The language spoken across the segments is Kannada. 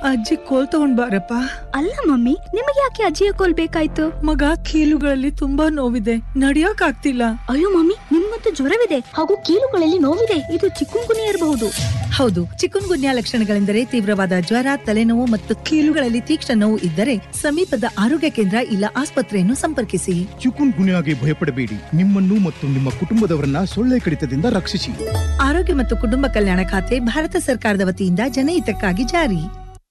ಅಜ್ಜಿ ಕೋಲ್ ತಗೊಂಡ್ ಬಾರಪ್ಪ ಅಲ್ಲ ಮಮ್ಮಿ ನಿಮಗೆ ಯಾಕೆ ಅಜ್ಜಿಯ ಕೋಲ್ ಬೇಕಾಯ್ತು ಮಗ ಕೀಲುಗಳಲ್ಲಿ ತುಂಬಾ ನೋವಿದೆ ನಡಿಯಕ್ ಆಗ್ತಿಲ್ಲ ಅಯ್ಯೋ ಮಮ್ಮಿ ನಿಮ್ಗಂತೂ ಜ್ವರವಿದೆ ಹಾಗೂ ಕೀಲುಗಳಲ್ಲಿ ನೋವಿದೆ ಇದು ಚಿಕ್ಕುಂಗುನಿ ಇರಬಹುದು ಹೌದು ಚಿಕುನ್ ಗುನ್ಯಾ ಲಕ್ಷಣಗಳೆಂದರೆ ತೀವ್ರವಾದ ಜ್ವರ ತಲೆನೋವು ಮತ್ತು ಕೀಲುಗಳಲ್ಲಿ ತೀಕ್ಷ್ಣ ನೋವು ಇದ್ದರೆ ಸಮೀಪದ ಆರೋಗ್ಯ ಕೇಂದ್ರ ಇಲ್ಲ ಆಸ್ಪತ್ರೆಯನ್ನು ಸಂಪರ್ಕಿಸಿ ಚಿಕುನ್ ಗುನ್ಯಾಗೆ ಭಯಪಡಬೇಡಿ ನಿಮ್ಮನ್ನು ಮತ್ತು ನಿಮ್ಮ ಕುಟುಂಬದವರನ್ನ ಸೊಳ್ಳೆ ಕಡಿತದಿಂದ ರಕ್ಷಿಸಿ ಆರೋಗ್ಯ ಮತ್ತು ಕುಟುಂಬ ಕಲ್ಯಾಣ ಖಾತೆ ಭಾರತ ಸರ್ಕಾರದ ವತಿಯಿಂದ ಜನಹಿತಕ್ಕಾಗಿ ಜಾರಿ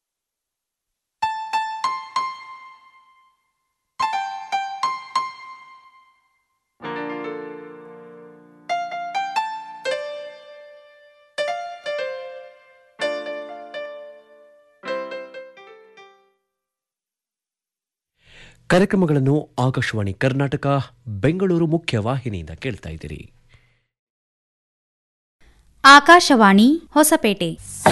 ಕಾರ್ಯಕ್ರಮಗಳನ್ನು ಆಕಾಶವಾಣಿ ಕರ್ನಾಟಕ ಬೆಂಗಳೂರು ಮುಖ್ಯ ವಾಹಿನಿಯಿಂದ ಕೇಳ್ತಾ ಇದ್ದೀರಿ ಆಕಾಶವಾಣಿ ಹೊಸಪೇಟೆ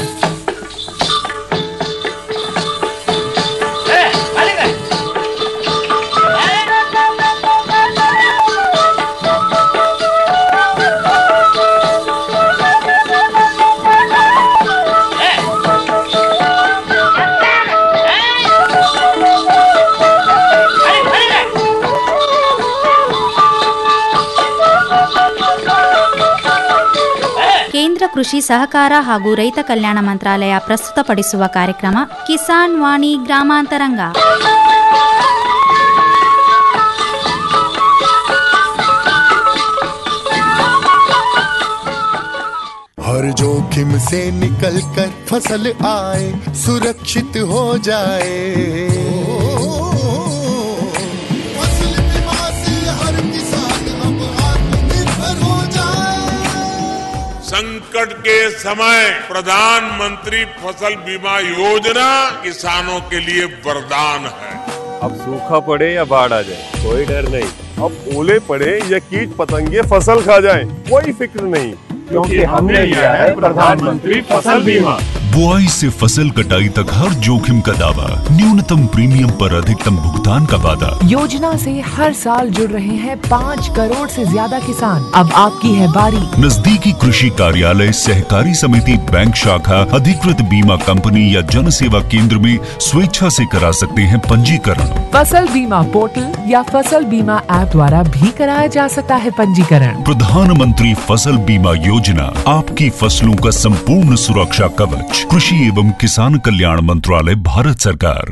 ಕೇಂದ್ರ ಕೃಷಿ ಸಹಕಾರ ಹಾಗೂ ರೈತ ಕಲ್ಯಾಣ ಮಂತ್ರಾಲಯ ಪ್ರಸ್ತುತಪಡಿಸುವ ಕಾರ್ಯಕ್ರಮ ಕಿಸಾನ್ ವಾಣಿ ಗ್ರಾಮಾಂತರಂಗ हर जोखिम से निकल कर फसल आए सुरक्षित हो जाए फसल बीमा से हर किसान अब आत्मनिर्भर हो जाए संकट के समय प्रधानमंत्री फसल बीमा योजना किसानों के लिए वरदान है अब सूखा पड़े या बाढ़ आ जाए कोई डर नहीं अब ओले पड़े या कीट पतंगे फसल खा जाए कोई फिक्र नहीं क्योंकि हमने लिया है प्रधानमंत्री फसल बीमा बुआई से फसल कटाई तक हर जोखिम का दावा न्यूनतम प्रीमियम पर अधिकतम भुगतान का वादा योजना से हर साल जुड़ रहे हैं पाँच करोड़ से ज्यादा किसान अब आपकी है बारी नजदीकी कृषि कार्यालय सहकारी समिति बैंक शाखा अधिकृत बीमा कंपनी या जन सेवा केंद्र में स्वेच्छा से करा सकते हैं पंजीकरण फसल बीमा पोर्टल या फसल बीमा ऐप द्वारा भी कराया जा सकता है पंजीकरण प्रधानमंत्री फसल बीमा योजना आपकी फसलों का संपूर्ण सुरक्षा कवच कृषि एवं किसान कल्याण मंत्रालय भारत सरकार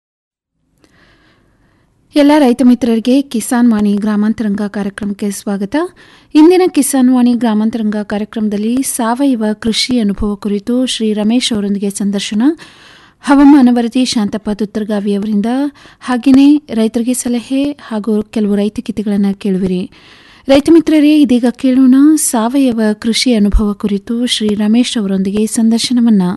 ಎಲ್ಲ ರೈತ ಮಿತ್ರರಿಗೆ ಕಿಸಾನ್ ವಾಣಿ ಗ್ರಾಮಾಂತರಂಗ ಕಾರ್ಯಕ್ರಮಕ್ಕೆ ಸ್ವಾಗತ ಇಂದಿನ ಕಿಸಾನ್ ವಾಣಿ ಗ್ರಾಮಾಂತರಂಗ ಕಾರ್ಯಕ್ರಮದಲ್ಲಿ ಸಾವಯವ ಕೃಷಿ ಅನುಭವ ಕುರಿತು ಶ್ರೀ ರಮೇಶ್ ಅವರೊಂದಿಗೆ ಸಂದರ್ಶನ ಹವಾಮಾನ ವರದಿ ಶಾಂತಪ್ಪ ತುತ್ತರಗಾವಿ ಅವರಿಂದ ಹಾಗೆಯೇ ರೈತರಿಗೆ ಸಲಹೆ ಹಾಗೂ ಕೆಲವು ರೈತ ಗೀತೆಗಳನ್ನು ಕೇಳುವಿರಿ ರೈತ ಮಿತ್ರರೇ ಇದೀಗ ಕೇಳೋಣ ಸಾವಯವ ಕೃಷಿ ಅನುಭವ ಕುರಿತು ಶ್ರೀ ರಮೇಶ್ ಅವರೊಂದಿಗೆ ಸಂದರ್ಶನವನ್ನು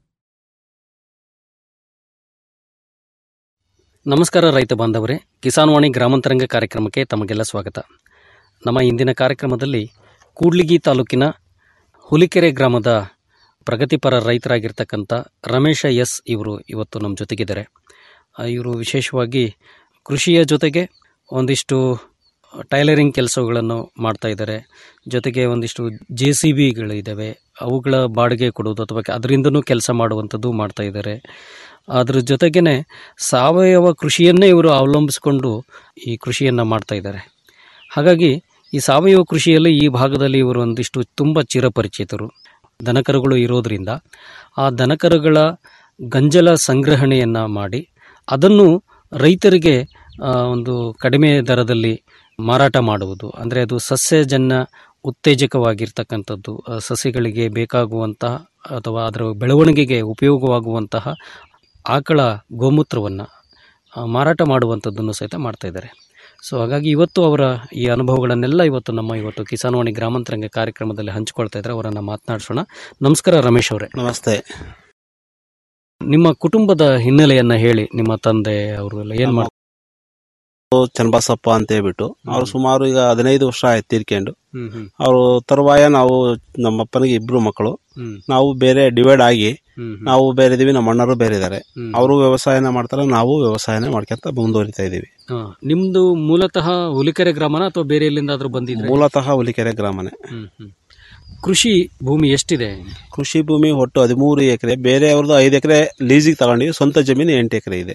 ನಮಸ್ಕಾರ ರೈತ ಬಾಂಧವರೇ ಕಿಸಾನ್ ವಾಣಿ ಗ್ರಾಮಾಂತರಂಗ ಕಾರ್ಯಕ್ರಮಕ್ಕೆ ತಮಗೆಲ್ಲ ಸ್ವಾಗತ ನಮ್ಮ ಇಂದಿನ ಕಾರ್ಯಕ್ರಮದಲ್ಲಿ ಕೂಡ್ಲಿಗಿ ತಾಲೂಕಿನ ಹುಲಿಕೆರೆ ಗ್ರಾಮದ ಪ್ರಗತಿಪರ ರೈತರಾಗಿರ್ತಕ್ಕಂಥ ರಮೇಶ ಎಸ್ ಇವರು ಇವತ್ತು ನಮ್ಮ ಜೊತೆಗಿದ್ದಾರೆ ಆ, ಇವರು ವಿಶೇಷವಾಗಿ ಕೃಷಿಯ ಜೊತೆಗೆ ಒಂದಿಷ್ಟು ಟೈಲರಿಂಗ್ ಕೆಲಸಗಳನ್ನು ಮಾಡ್ತಾ ಇದ್ದಾರೆ ಜೊತೆಗೆ ಒಂದಿಷ್ಟು ಜೆ ಸಿ ಬಿಗಳಿದ್ದಾವೆ ಅವುಗಳ ಬಾಡಿಗೆ ಕೊಡೋದು ಅಥವಾ ಅದರಿಂದನೂ ಕೆಲಸ ಮಾಡುವಂಥದ್ದು ಮಾಡ್ತಾ ಇದ್ದಾರೆ ಅದ್ರ ಜೊತೆಗೇ ಸಾವಯವ ಕೃಷಿಯನ್ನೇ ಇವರು ಅವಲಂಬಿಸಿಕೊಂಡು ಈ ಕೃಷಿಯನ್ನು ಮಾಡ್ತಾ ಇದ್ದಾರೆ ಹಾಗಾಗಿ ಈ ಸಾವಯವ ಕೃಷಿಯಲ್ಲಿ ಈ ಭಾಗದಲ್ಲಿ ಇವರು ಒಂದಿಷ್ಟು ತುಂಬ ಚಿರಪರಿಚಿತರು ದನಕರುಗಳು ಇರೋದರಿಂದ ಆ ದನಕರುಗಳ ಗಂಜಲ ಸಂಗ್ರಹಣೆಯನ್ನು ಮಾಡಿ ಅದನ್ನು ರೈತರಿಗೆ ಆ, ಒಂದು ಕಡಿಮೆ ದರದಲ್ಲಿ ಮಾರಾಟ ಮಾಡುವುದು ಅಂದರೆ ಅದು ಸಸ್ಯಜನ್ಯ ಉತ್ತೇಜಕವಾಗಿರ್ತಕ್ಕಂಥದ್ದು ಆ, ಸಸ್ಯಗಳಿಗೆ ಬೇಕಾಗುವಂತಹ ಅಥವಾ ಅದರ ಬೆಳವಣಿಗೆಗೆ ಉಪಯೋಗವಾಗುವಂತಹ ಆಕಳ ಗೋಮೂತ್ರವನ್ನು ಮಾರಾಟ ಮಾಡುವಂಥದ್ದನ್ನು ಸಹಿತ ಮಾಡ್ತಾ ಇದ್ದಾರೆ ಸೊ ಹಾಗಾಗಿ ಇವತ್ತು ಅವರ ಈ ಅನುಭವಗಳನ್ನೆಲ್ಲ ಇವತ್ತು ನಮ್ಮ ಇವತ್ತು ಕಿಸಾನ್ವಾಣಿ ಗ್ರಾಮಾಂತರಂಗ ಕಾರ್ಯಕ್ರಮದಲ್ಲಿ ಹಂಚಿಕೊಳ್ತಾ ಇದ್ದಾರೆ ಅವರನ್ನು ಮಾತನಾಡಿಸೋಣ ನಮಸ್ಕಾರ ರಮೇಶ್ ಅವರೇ ನಮಸ್ತೆ ನಿಮ್ಮ ಕುಟುಂಬದ ಹಿನ್ನೆಲೆಯನ್ನ ಹೇಳಿ ನಿಮ್ಮ ತಂದೆ ಅವರು ಎಲ್ಲ ಏನ್ ಮಾಡ್ತಾರೆ ಚನ್ನಬಸಪ್ಪ ಅಂತ ಹೇಳ್ಬಿಟ್ಟು ಅವ್ರು ಸುಮಾರು ಈಗ ಹದಿನೈದು ವರ್ಷ ಆಯ್ತು ತೀರ್ಕೊಂಡು ಹ್ಮ್ ಹ್ಮ್ ಅವರು ತರುವಾಯ ನಾವು ನಮ್ಮಪ್ಪನಿಗೆ ಇಬ್ರು ಮಕ್ಕಳು ಹ್ಮ್. ನಾವು ಬೇರೆ ಡಿವೈಡ್ ಆಗಿ ಹ್ಮ್. ನಾವು ಬೇರೆ ಇದೀವಿ ನಮ್ಮ ಅಣ್ಣರು ಬೇರೆ ಇದ್ದಾರೆ ಹ್ಮ್. ಅವರು ವ್ಯವಸಾಯನ ಮಾಡ್ತಾರೆ ನಾವು ವ್ಯವಸಾಯನ ಮಾಡ್ಕೊಂತ ಮುಂದುವರಿತಾ ಇದೀವಿ ಹಾ. ನಿಮ್ದು ಮೂಲತಃ ಹುಲಿಕೆರೆ ಗ್ರಾಮನ ಅಥವಾ ಬೇರೆ ಎಲ್ಲಿಂದಾದ್ರೂ ಬಂದಿದ್ರೆ ಮೂಲತಃ ಹುಲಿಕೆರೆ ಗ್ರಾಮನೇ ಹ್ಮ್ ಹ್ಮ್ ಕೃಷಿ ಭೂಮಿ ಎಷ್ಟಿದೆ ಕೃಷಿ ಭೂಮಿ ಒಟ್ಟು ಹದಿಮೂರು ಎಕರೆ ಬೇರೆಯವ್ರದ್ದು ಐದು ಎಕರೆ ಲೀಸಿಗೆ ತಗೊಂಡಿವಿ ಸ್ವಂತ ಜಮೀನು ಎಂಟು ಎಕರೆ ಇದೆ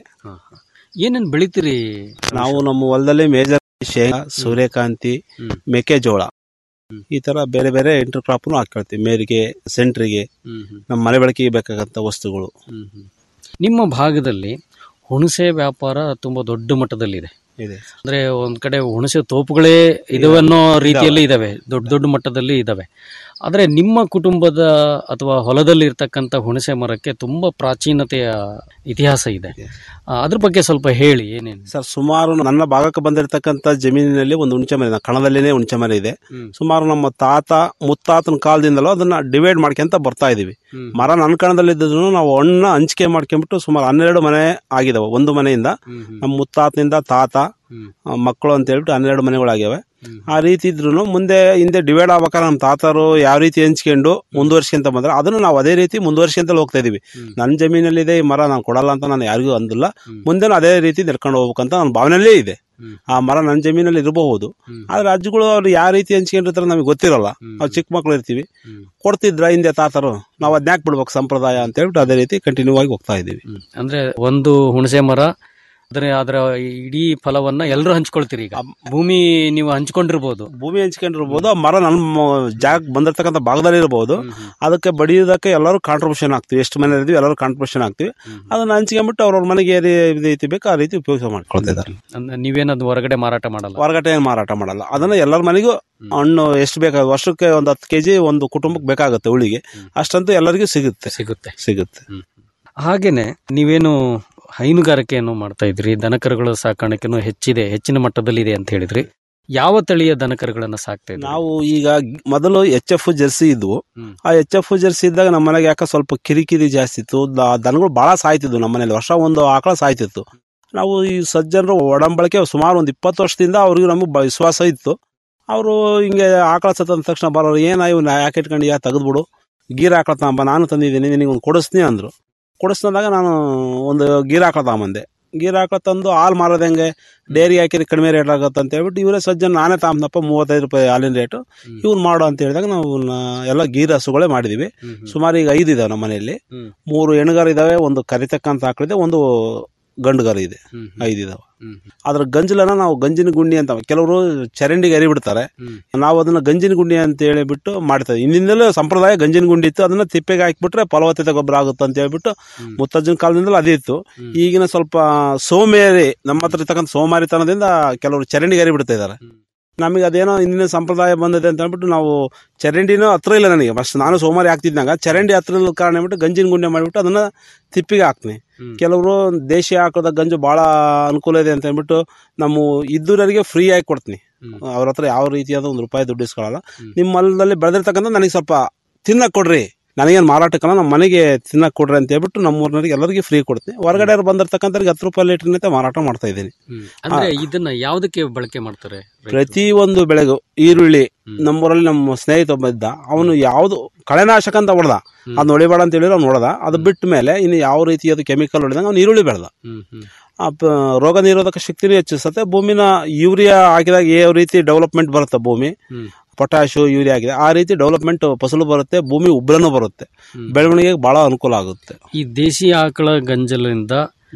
ಏನೇನ್ ಬೆಳಿತೀರಿ ನಾವು ನಮ್ಮ ಹೊಲದಲ್ಲಿ ಮೇಜರ್ ಶೇಂಗಾ ಸೂರ್ಯಕಾಂತಿ ಮೆಕ್ಕೆಜೋಳ ಈ ತರ ಬೇರೆ ಬೇರೆ ಇಂಟರ್ ಕ್ರಾಪ್ ಹಾಕೊಳ್ತೀವಿ ಮೇರಿಗೆ ಸೆಂಟ್ರಿಗೆ ನಮ್ಮ ಮನೆ ಬಳಕೆಗೆ ಬೇಕಾಗಂತ ವಸ್ತುಗಳು ನಿಮ್ಮ ಭಾಗದಲ್ಲಿ ಹುಣಸೆ ವ್ಯಾಪಾರ ತುಂಬಾ ದೊಡ್ಡ ಮಟ್ಟದಲ್ಲಿದೆ ಇದೆ ಅಂದ್ರೆ ಒಂದ್ ಕಡೆ ಹುಣಸೆ ತೋಪುಗಳೇ ಇದಾವೆ ಅನ್ನೋ ರೀತಿಯಲ್ಲಿ ಇದಾವೆ ದೊಡ್ಡ ದೊಡ್ಡ ಮಟ್ಟದಲ್ಲಿ ಇದಾವೆ ಆದ್ರೆ ನಿಮ್ಮ ಕುಟುಂಬದ ಅಥವಾ ಹೊಲದಲ್ಲಿ ಇರ್ತಕ್ಕಂಥ ಹುಣಸೆ ಮರಕ್ಕೆ ತುಂಬಾ ಪ್ರಾಚೀನತೆಯ ಇತಿಹಾಸ ಇದೆ ಆ, ಅದ್ರ ಬಗ್ಗೆ ಸ್ವಲ್ಪ ಹೇಳಿ ಏನೇನು ಸರ್ ಸುಮಾರು ನನ್ನ ಭಾಗಕ್ಕೆ ಬಂದಿರತಕ್ಕಂತ ಜಮೀನಿನಲ್ಲಿ ಒಂದು ಹುಣಚೆ ಮರ ಇದೆ ಕಣದಲ್ಲಿನೇ ಹುಣಚೆ ಮರ ಇದೆ ಸುಮಾರು ನಮ್ಮ ತಾತ ಮುತ್ತಾತನ ಕಾಲದಿಂದಲೂ ಅದನ್ನ ಡಿವೈಡ್ ಮಾಡ್ಕೊಂತ ಬರ್ತಾ ಇದೀವಿ ಮರ ನನ್ನ ಕಣದಲ್ಲಿದ್ದು ನಾವು ಹಣ್ಣ ಹಂಚಿಕೆ ಮಾಡ್ಕೊಂಡ್ಬಿಟ್ಟು ಸುಮಾರು ಹನ್ನೆರಡು ಮನೆ ಆಗಿದಾವೆ ಒಂದು ಮನೆಯಿಂದ ನಮ್ಮ ಮುತ್ತಾತನಿಂದ ತಾತ ಆ, ಮಕ್ಕಳು ಅಂತ ಹೇಳ್ಬಿಟ್ಟು ಹನ್ನೆರಡು ಮನೆಗಳಾಗ್ಯಾವೆ ಆ ರೀತಿ ಇದ್ರು ಮುಂದೆ ಹಿಂದೆ ಡಿವೈಡ್ ಆಗ್ಬೇಕಾದ್ರೆ ನಮ್ಮ ತಾತರು ಯಾವ ರೀತಿ ಹಂಚ್ಕೊಂಡು ಮುಂದುವರ್ಸ್ಕೊಂತ ಬಂದ್ರೆ ಅದನ್ನು ನಾವು ಅದೇ ರೀತಿ ಮುಂದುವರ್ಸ್ಕೊಂತ ಹೋಗ್ತಾ ಇದೀವಿ ನನ್ನ ಜಮೀನಲ್ಲಿದೆ ಈ ಮರ ನಾನು ಕೊಡಲ್ಲ ಅಂತ ನಾನು ಯಾರಿಗೂ ಅಂದಿಲ್ಲ ಮುಂದೆ ಅದೇ ರೀತಿ ನಡ್ಕೊಂಡು ಹೋಗ್ಬೇಕಂತ ನನ್ನ ಭಾವನೆಯಲ್ಲೇ ಇದೆ ಆ ಮರ ನನ್ನ ಜಮೀನಲ್ಲಿ ಇರಬಹುದು ಆದ್ರೆ ಅಜ್ಜಿಗಳು ಅವ್ರು ಯಾವ ರೀತಿ ಹಂಚ್ಕೊಂಡಿರ್ತಾರೆ ನಮಗೆ ಗೊತ್ತಿರಲ್ಲ ನಾವು ಚಿಕ್ಕ ಮಕ್ಳು ಇರ್ತೀವಿ ಕೊಡ್ತಿದ್ರ ಹಿಂದೆ ತಾತರು ನಾವು ಅದ್ನ್ಯಾಕ್ ಬಿಡ್ಬೇಕು ಸಂಪ್ರದಾಯ ಅಂತ ಹೇಳ್ಬಿಟ್ಟು ಅದೇ ರೀತಿ ಕಂಟಿನ್ಯೂ ಆಗಿ ಹೋಗ್ತಾ ಇದೀವಿ ಅಂದ್ರೆ ಒಂದು ಹುಣಸೆ ಮರ ಅಂದ್ರೆ ಅದರ ಇಡೀ ಫಲವನ್ನ ಎಲ್ಲರೂ ಹಂಚ್ಕೊಳ್ತೀರಿ ಈಗ ಭೂಮಿ ನೀವು ಹಂಚ್ಕೊಂಡಿರ್ಬೋದು ಭೂಮಿ ಹಂಚ್ಕೊಂಡಿರ್ಬೋದು ಆ ಮರ ನಮ್ಮ ಜಾಗ ಬಂದಿರ್ತಕ್ಕಂಥ ಭಾಗದಲ್ಲಿ ಇರಬಹುದು ಅದಕ್ಕೆ ಬಡಿಯೋದಕ್ಕೆ ಎಲ್ಲರೂ ಕಾಂಟ್ರಿಬ್ಯೂಷನ್ ಆಗ್ತೀವಿ ಎಷ್ಟು ಮನೆ ಇರ್ತೀವಿ ಎಲ್ಲರೂ ಕಾಂಟ್ರಿಬ್ಯೂಷನ್ ಆಗ್ತೀವಿ ಅದನ್ನ ಹಂಚ್ಕೊಂಡ್ಬಿಟ್ಟು ಅವ್ರವ್ರ ಮನೆಗೆ ಏನ್ ರೀತಿ ಬೇಕು ಆ ರೀತಿ ಉಪಯೋಗ ಮಾಡ್ಕೊಳ್ತಿದ್ದಾರೆ ಅಂದ್ರೆ ನೀವೇನದು ಹೊರಗಡೆ ಮಾರಾಟ ಮಾಡಲ್ಲ ಹೊರಗಡೆ ಏನು ಮಾರಾಟ ಮಾಡಲ್ಲ ಅದನ್ನ ಎಲ್ಲರ ಮನೆಗೂ ಹಣ್ಣು ಎಷ್ಟು ಬೇಕಾಗ ವರ್ಷಕ್ಕೆ ಒಂದು ಹತ್ತು ಕೆಜಿ ಒಂದು ಕುಟುಂಬಕ್ಕೆ ಬೇಕಾಗುತ್ತೆ ಉಳಿಗೆ ಅಷ್ಟಂತೂ ಎಲ್ಲರಿಗೂ ಸಿಗುತ್ತೆ ಸಿಗುತ್ತೆ ಸಿಗುತ್ತೆ ಹಾಗೇನೆ ನೀವೇನು ಹೈನುಗಾರಿಕೆಯನ್ನು ಮಾಡ್ತಾ ಇದ್ರಿ ದನಕರುಗಳ ಸಾಕಾಣಿಕೆನೂ ಹೆಚ್ಚಿದೆ ಹೆಚ್ಚಿನ ಮಟ್ಟದಲ್ಲಿದೆ ಅಂತ ಹೇಳಿದ್ರಿ ಯಾವ ತಳಿಯ ದನಕರುಗಳನ್ನ ಸಾಕ್ತಾ ಇದ್ರಿ ನಾವು ಈಗ ಮೊದಲು ಎಚ್ ಎಫ್ ಜರ್ಸಿ ಇದ್ವು ಆ ಎಚ್ ಎಫ್ ಜರ್ಸಿ ಇದ್ದಾಗ ನಮ್ಮ ಮನೆಗೆ ಯಾಕೆ ಸ್ವಲ್ಪ ಕಿರಿಕಿರಿ ಜಾಸ್ತಿ ಇತ್ತು ದ- ದನಗಳು ಬಹಳ ಸಾಯ್ತಿದ್ವು ನಮ್ಮ ಮನೇಲಿ ವರ್ಷ ಒಂದು ಆಕಳ ಸಾಯ್ತಿತ್ತು ನಾವು ಈ ಸಜ್ಜನರು ಒಡಂಬಳಕೆ ಸುಮಾರು ಒಂದು ಇಪ್ಪತ್ತು ವರ್ಷದಿಂದ ಅವ್ರಿಗೆ ನಮಗೆ ಬ- ವಿಶ್ವಾಸ ಇತ್ತು ಅವರು ಹಿಂಗೆ ಆಕಳ ಸತ್ತ ತಕ್ಷಣ ಬರೋರು ಏನ ಇವ್ನ ಯಾಕೆ ಇಟ್ಕೊಂಡಿಯಾ ತೆಗೆದ್ಬಿಡು ಗೀರ್ ಆಕಳ ತಗೊಂಬ ನಾನು ತಂದಿದ್ದೀನಿ ನಿನಗೆ ಒಂದು ಕೊಡಿಸ್ತೀನಿ ಅಂದ್ರು ಕೊಡಿಸ್ದಾಗ ನಾನು ಒಂದು ಗೀರ್ ಆಕಳ ತಗೊಂಬಂದೆ ಗೀರ್ ಆಕಳ ತಂದು ಹಾಲು ಮಾರೋದು ಹೆಂಗೆ ಡೈರಿ ಹಾಕಿದ್ರೆ ಕಡಿಮೆ ರೇಟ್ ಆಗುತ್ತೆ ಅಂತ ಹೇಳ್ಬಿಟ್ಟು ಇವರೇ ಸಜ್ಜನ ನಾನೇ ತಾಂಬನಪ್ಪ ಮೂವತ್ತೈದು ರೂಪಾಯಿ ಹಾಲಿನ ರೇಟು ಇವ್ನು ಮಾಡು ಅಂತ ಹೇಳಿದಾಗ ನಾವು ನ- ಎಲ್ಲ ಗೀರ್ ಹಸುಗಳೇ ಮಾಡಿದೀವಿ ಸುಮಾರು ಈಗ ಐದು ಇದಾವೆ ನಮ್ಮ ಮನೆಯಲ್ಲಿ ಮೂರು ಹೆಣ್ಗಾರ ಇದಾವೆ ಒಂದು ಕರಿತಕ್ಕಂತ ಆಕಳಿದೆ ಒಂದು ಗಂಡುಗಾರ ಇದೆ ಐದು ಇದಾವೆ ಅದ್ರ ಗಂಜಲನ್ನ ನಾವು ಗಂಜಿನ ಗುಂಡಿ ಅಂತ ಕೆಲವರು ಚರಂಡಿಗೆ ಎರಿ ಬಿಡ್ತಾರೆ ನಾವು ಅದನ್ನ ಗಂಜಿನ ಗುಂಡಿ ಅಂತ ಹೇಳಿಬಿಟ್ಟು ಮಾಡ್ತೇವೆ ಇನ್ನಿಂದಲೂ ಸಂಪ್ರದಾಯ ಗಂಜಿನ ಗುಂಡಿ ಇತ್ತು ಅದನ್ನ ತಿಪ್ಪೆಗೆ ಹಾಕ್ಬಿಟ್ರೆ ಫಲವತ್ತತೆ ಗೊಬ್ಬರ ಆಗುತ್ತೆ ಅಂತ ಹೇಳ್ಬಿಟ್ಟು ಮುತ್ತಜ್ಜನ ಕಾಲದಿಂದಲೂ ಅದೇ ಇತ್ತು ಈಗಿನ ಸ್ವಲ್ಪ ಸೋಮೇರಿ ನಮ್ಮ ಹತ್ರ ಇರ್ತಕ್ಕಂಥ ಸೋಮಾರಿತನದಿಂದ ಕೆಲವರು ಚರಂಡಿಗೆ ಎರಿ ಬಿಡ್ತಾ ಇದ್ದಾರೆ ನಮಗೆ ಅದೇನೋ ಇಂದಿನ ಸಂಪ್ರದಾಯ ಬಂದಿದೆ ಅಂತ ಹೇಳ್ಬಿಟ್ಟು ನಾವು ಚರಂಡಿನೂ ಹತ್ರ ಇಲ್ಲ ನನಗೆ ಫಸ್ಟ್ ನಾನು ಸೋಮಾರಿ ಹಾಕ್ತಿದ್ದಾಗ ಚರಂಡಿ ಹತ್ರ ಇಲ್ಲದ ಕಾರಣ ಹೇಳ್ಬಿಟ್ಟು ಗಂಜಿನ ಗುಂಡೆ ಮಾಡಿಬಿಟ್ಟು ಅದನ್ನ ತಿಪ್ಪಿಗೆ ಹಾಕ್ತೀನಿ ಕೆಲವರು ದೇಶಿ ಹಾಕೋದ ಗಂಜು ಬಹಳ ಅನುಕೂಲ ಇದೆ ಅಂತ ಹೇಳ್ಬಿಟ್ಟು ನಮ್ಮ ಇದ್ದೂರರಿಗೆ ಫ್ರೀ ಆಗಿ ಕೊಡ್ತೀನಿ ಅವ್ರ ಹತ್ರ ಯಾವ ರೀತಿಯಾದ ಒಂದು ರೂಪಾಯಿ ದುಡ್ಡು ಇಸ್ಕೊಳ್ಳಲ್ಲ ನಿಮ್ಮ ಹೊಲದಲ್ಲಿ ಬೆಳೆದಿರ್ತಕ್ಕಂಥ ನನಗೆ ಸ್ವಲ್ಪ ತಿನ್ನಕ್ ಕೊಡ್ರಿ ನನಗೇನು ಮಾರಾಟಕ್ಕಲ್ಲ ನಮ್ಮ ಮನೆಗೆ ತಿನ್ನಕ್ ಕೊಡ್ರಿ ಅಂತ ಹೇಳ್ಬಿಟ್ಟು ನಮ್ಮ ಊರಿನವ್ರಿಗೆ ಎಲ್ಲರಿಗೂ ಫ್ರೀ ಕೊಡ್ತೀನಿ ಹೊರಗಡೆ ಅವ್ರು ಬಂದಿರ್ತಕ್ಕಂಥವ್ರಿಗೆ ಹತ್ತು ರೂಪಾಯಿ ಲೀಟರ್ನಂತೆ ಮಾರಾಟ ಮಾಡ್ತಾ ಇದ್ದೀನಿ ಅಂದ್ರೆ ಇದನ್ನ ಯಾವ್ದಕ್ಕೆ ಬಳಕೆ ಮಾಡ್ತಾರೆ ಪ್ರತಿ ಒಂದು ಬೆಳೆಗೂ ಈರುಳ್ಳಿ ನಮ್ಮೂರಲ್ಲಿ ನಮ್ಮ ಸ್ನೇಹಿತ ಒಬ್ಬ ಇದ್ದ ಅವನು ಯಾವ್ದು ಕಳೆನಾಶಕ ಅಂತ ಹೊಡೆದ ಅದ್ ಹೊಡಿಬೇಡ ಅಂತ ಹೇಳಿದ್ರೆ ಅವ್ನು ಹೊಡೆದ ಅದು ಬಿಟ್ಟ ಮೇಲೆ ಇನ್ನು ಯಾವ ರೀತಿ ಅದು ಕೆಮಿಕಲ್ ಹೊಡೆದಂಗ ಅವ್ನು ಈರುಳ್ಳಿ ಬೆಳೆದ ಆ ಪ- ರೋಗ ನಿರೋಧಕ ಶಕ್ತಿನೂ ಹೆಚ್ಚಿಸುತ್ತೆ ಭೂಮಿನ ಯೂರಿಯಾ ಹಾಕಿದಾಗ ಯಾವ ರೀತಿ ಡೆವಲಪ್ಮೆಂಟ್ ಬರುತ್ತೆ ಭೂಮಿ ಪೊಟ್ಯಾಶು ಯೂರಿಯಾ ಆಗಿದೆ ಆ ರೀತಿ ಡೆವಲಪ್ಮೆಂಟ್ ಫಸಲು ಬರುತ್ತೆ ಭೂಮಿ ಉಬ್ರನೂ ಬರುತ್ತೆ ಬೆಳವಣಿಗೆಗೆ ಬಹಳ ಅನುಕೂಲ ಆಗುತ್ತೆ ಈ ದೇಶಿ ಆಕಳ ಗಂಜಲಿಂದ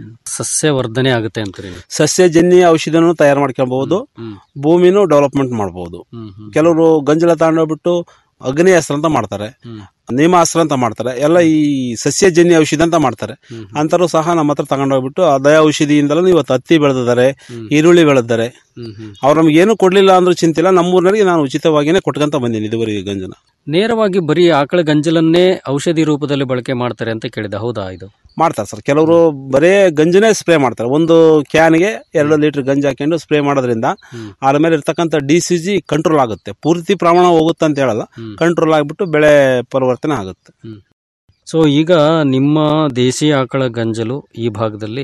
ಸಸ್ಯ ವರ್ಧನೆ ಆಗುತ್ತೆ ಅಂತೀರಿ ನೀವು. ಸಸ್ಯಜನ್ಯ ಔಷಧಿನೂ ತಯಾರು ಮಾಡ್ಕೊಬಹುದು ಭೂಮಿನೂ ಡೆವಲಪ್ಮೆಂಟ್ ಮಾಡಬಹುದು ಕೆಲವರು ಗಂಜಲ ತಗೊಂಡೋಗ್ಬಿಟ್ಟು ಅಗ್ನಿ ಅಸ್ತ್ರ ಅಂತ ಮಾಡ್ತಾರೆ ನೇಮಾಸ್ತ್ರ ಅಂತ ಮಾಡ್ತಾರೆ ಎಲ್ಲ ಈ ಸಸ್ಯಜನ್ಯ ಔಷಧಿ ಅಂತ ಮಾಡ್ತಾರೆ ಅಂತರೂ ಸಹ ನಮ್ಮ ಹತ್ರ ತಗೊಂಡೋಗ್ಬಿಟ್ಟು ಅದೇ ಔಷಧಿಯಿಂದಲೂ ಇವತ್ತು ಹತ್ತಿ ಬೆಳೆದಿದ್ದಾರೆ ಈರುಳ್ಳಿ ಬೆಳೆದಿದ್ದಾರೆ ಅವ್ರು ನಮ್ಗೆ ಏನು ಕೊಡ್ಲಿಲ್ಲ ಅಂದ್ರೂ ಚಿಂತಿಲ್ಲ ನಮ್ಮೂರಿನರಿಗೆ ನಾನು ಉಚಿತವಾಗಿನೇ ಕೊಟ್ಕೊಂತ ಬಂದೀನಿ ಇದುವರೆಗೆ ಗಂಜನ ನೇರವಾಗಿ ಬರೀ ಆಕಳ ಗಂಜಲನ್ನೇ ಔಷಧಿ ರೂಪದಲ್ಲಿ ಬಳಕೆ ಮಾಡ್ತಾರೆ ಅಂತ ಕೇಳಿದೆ ಹೌದಾ ಇದು ಮಾಡ್ತಾರೆ ಸರ್ ಕೆಲವರು ಬರೇ ಗಂಜನೇ ಸ್ಪ್ರೇ ಮಾಡ್ತಾರೆ ಒಂದು ಕ್ಯಾನ್ಗೆ ಎರಡು ಲೀಟರ್ ಗಂಜಿ ಹಾಕೊಂಡು ಸ್ಪ್ರೇ ಮಾಡೋದ್ರಿಂದ ಅದ್ರ ಮೇಲೆ ಇರ್ತಕ್ಕಂಥ ಡಿ ಸಿ ಜಿ ಕಂಟ್ರೋಲ್ ಆಗುತ್ತೆ ಪೂರ್ತಿ ಪ್ರಮಾಣ ಹೋಗುತ್ತೆ ಅಂತ ಹೇಳಲ್ಲ ಕಂಟ್ರೋಲ್ ಆಗಿಬಿಟ್ಟು ಬೆಳೆ ಪರಿವರ್ತನೆ ಆಗುತ್ತೆ ಸೊ ಈಗ ನಿಮ್ಮ ದೇಸಿ ಆಕಳ ಗಂಜಲು ಈ ಭಾಗದಲ್ಲಿ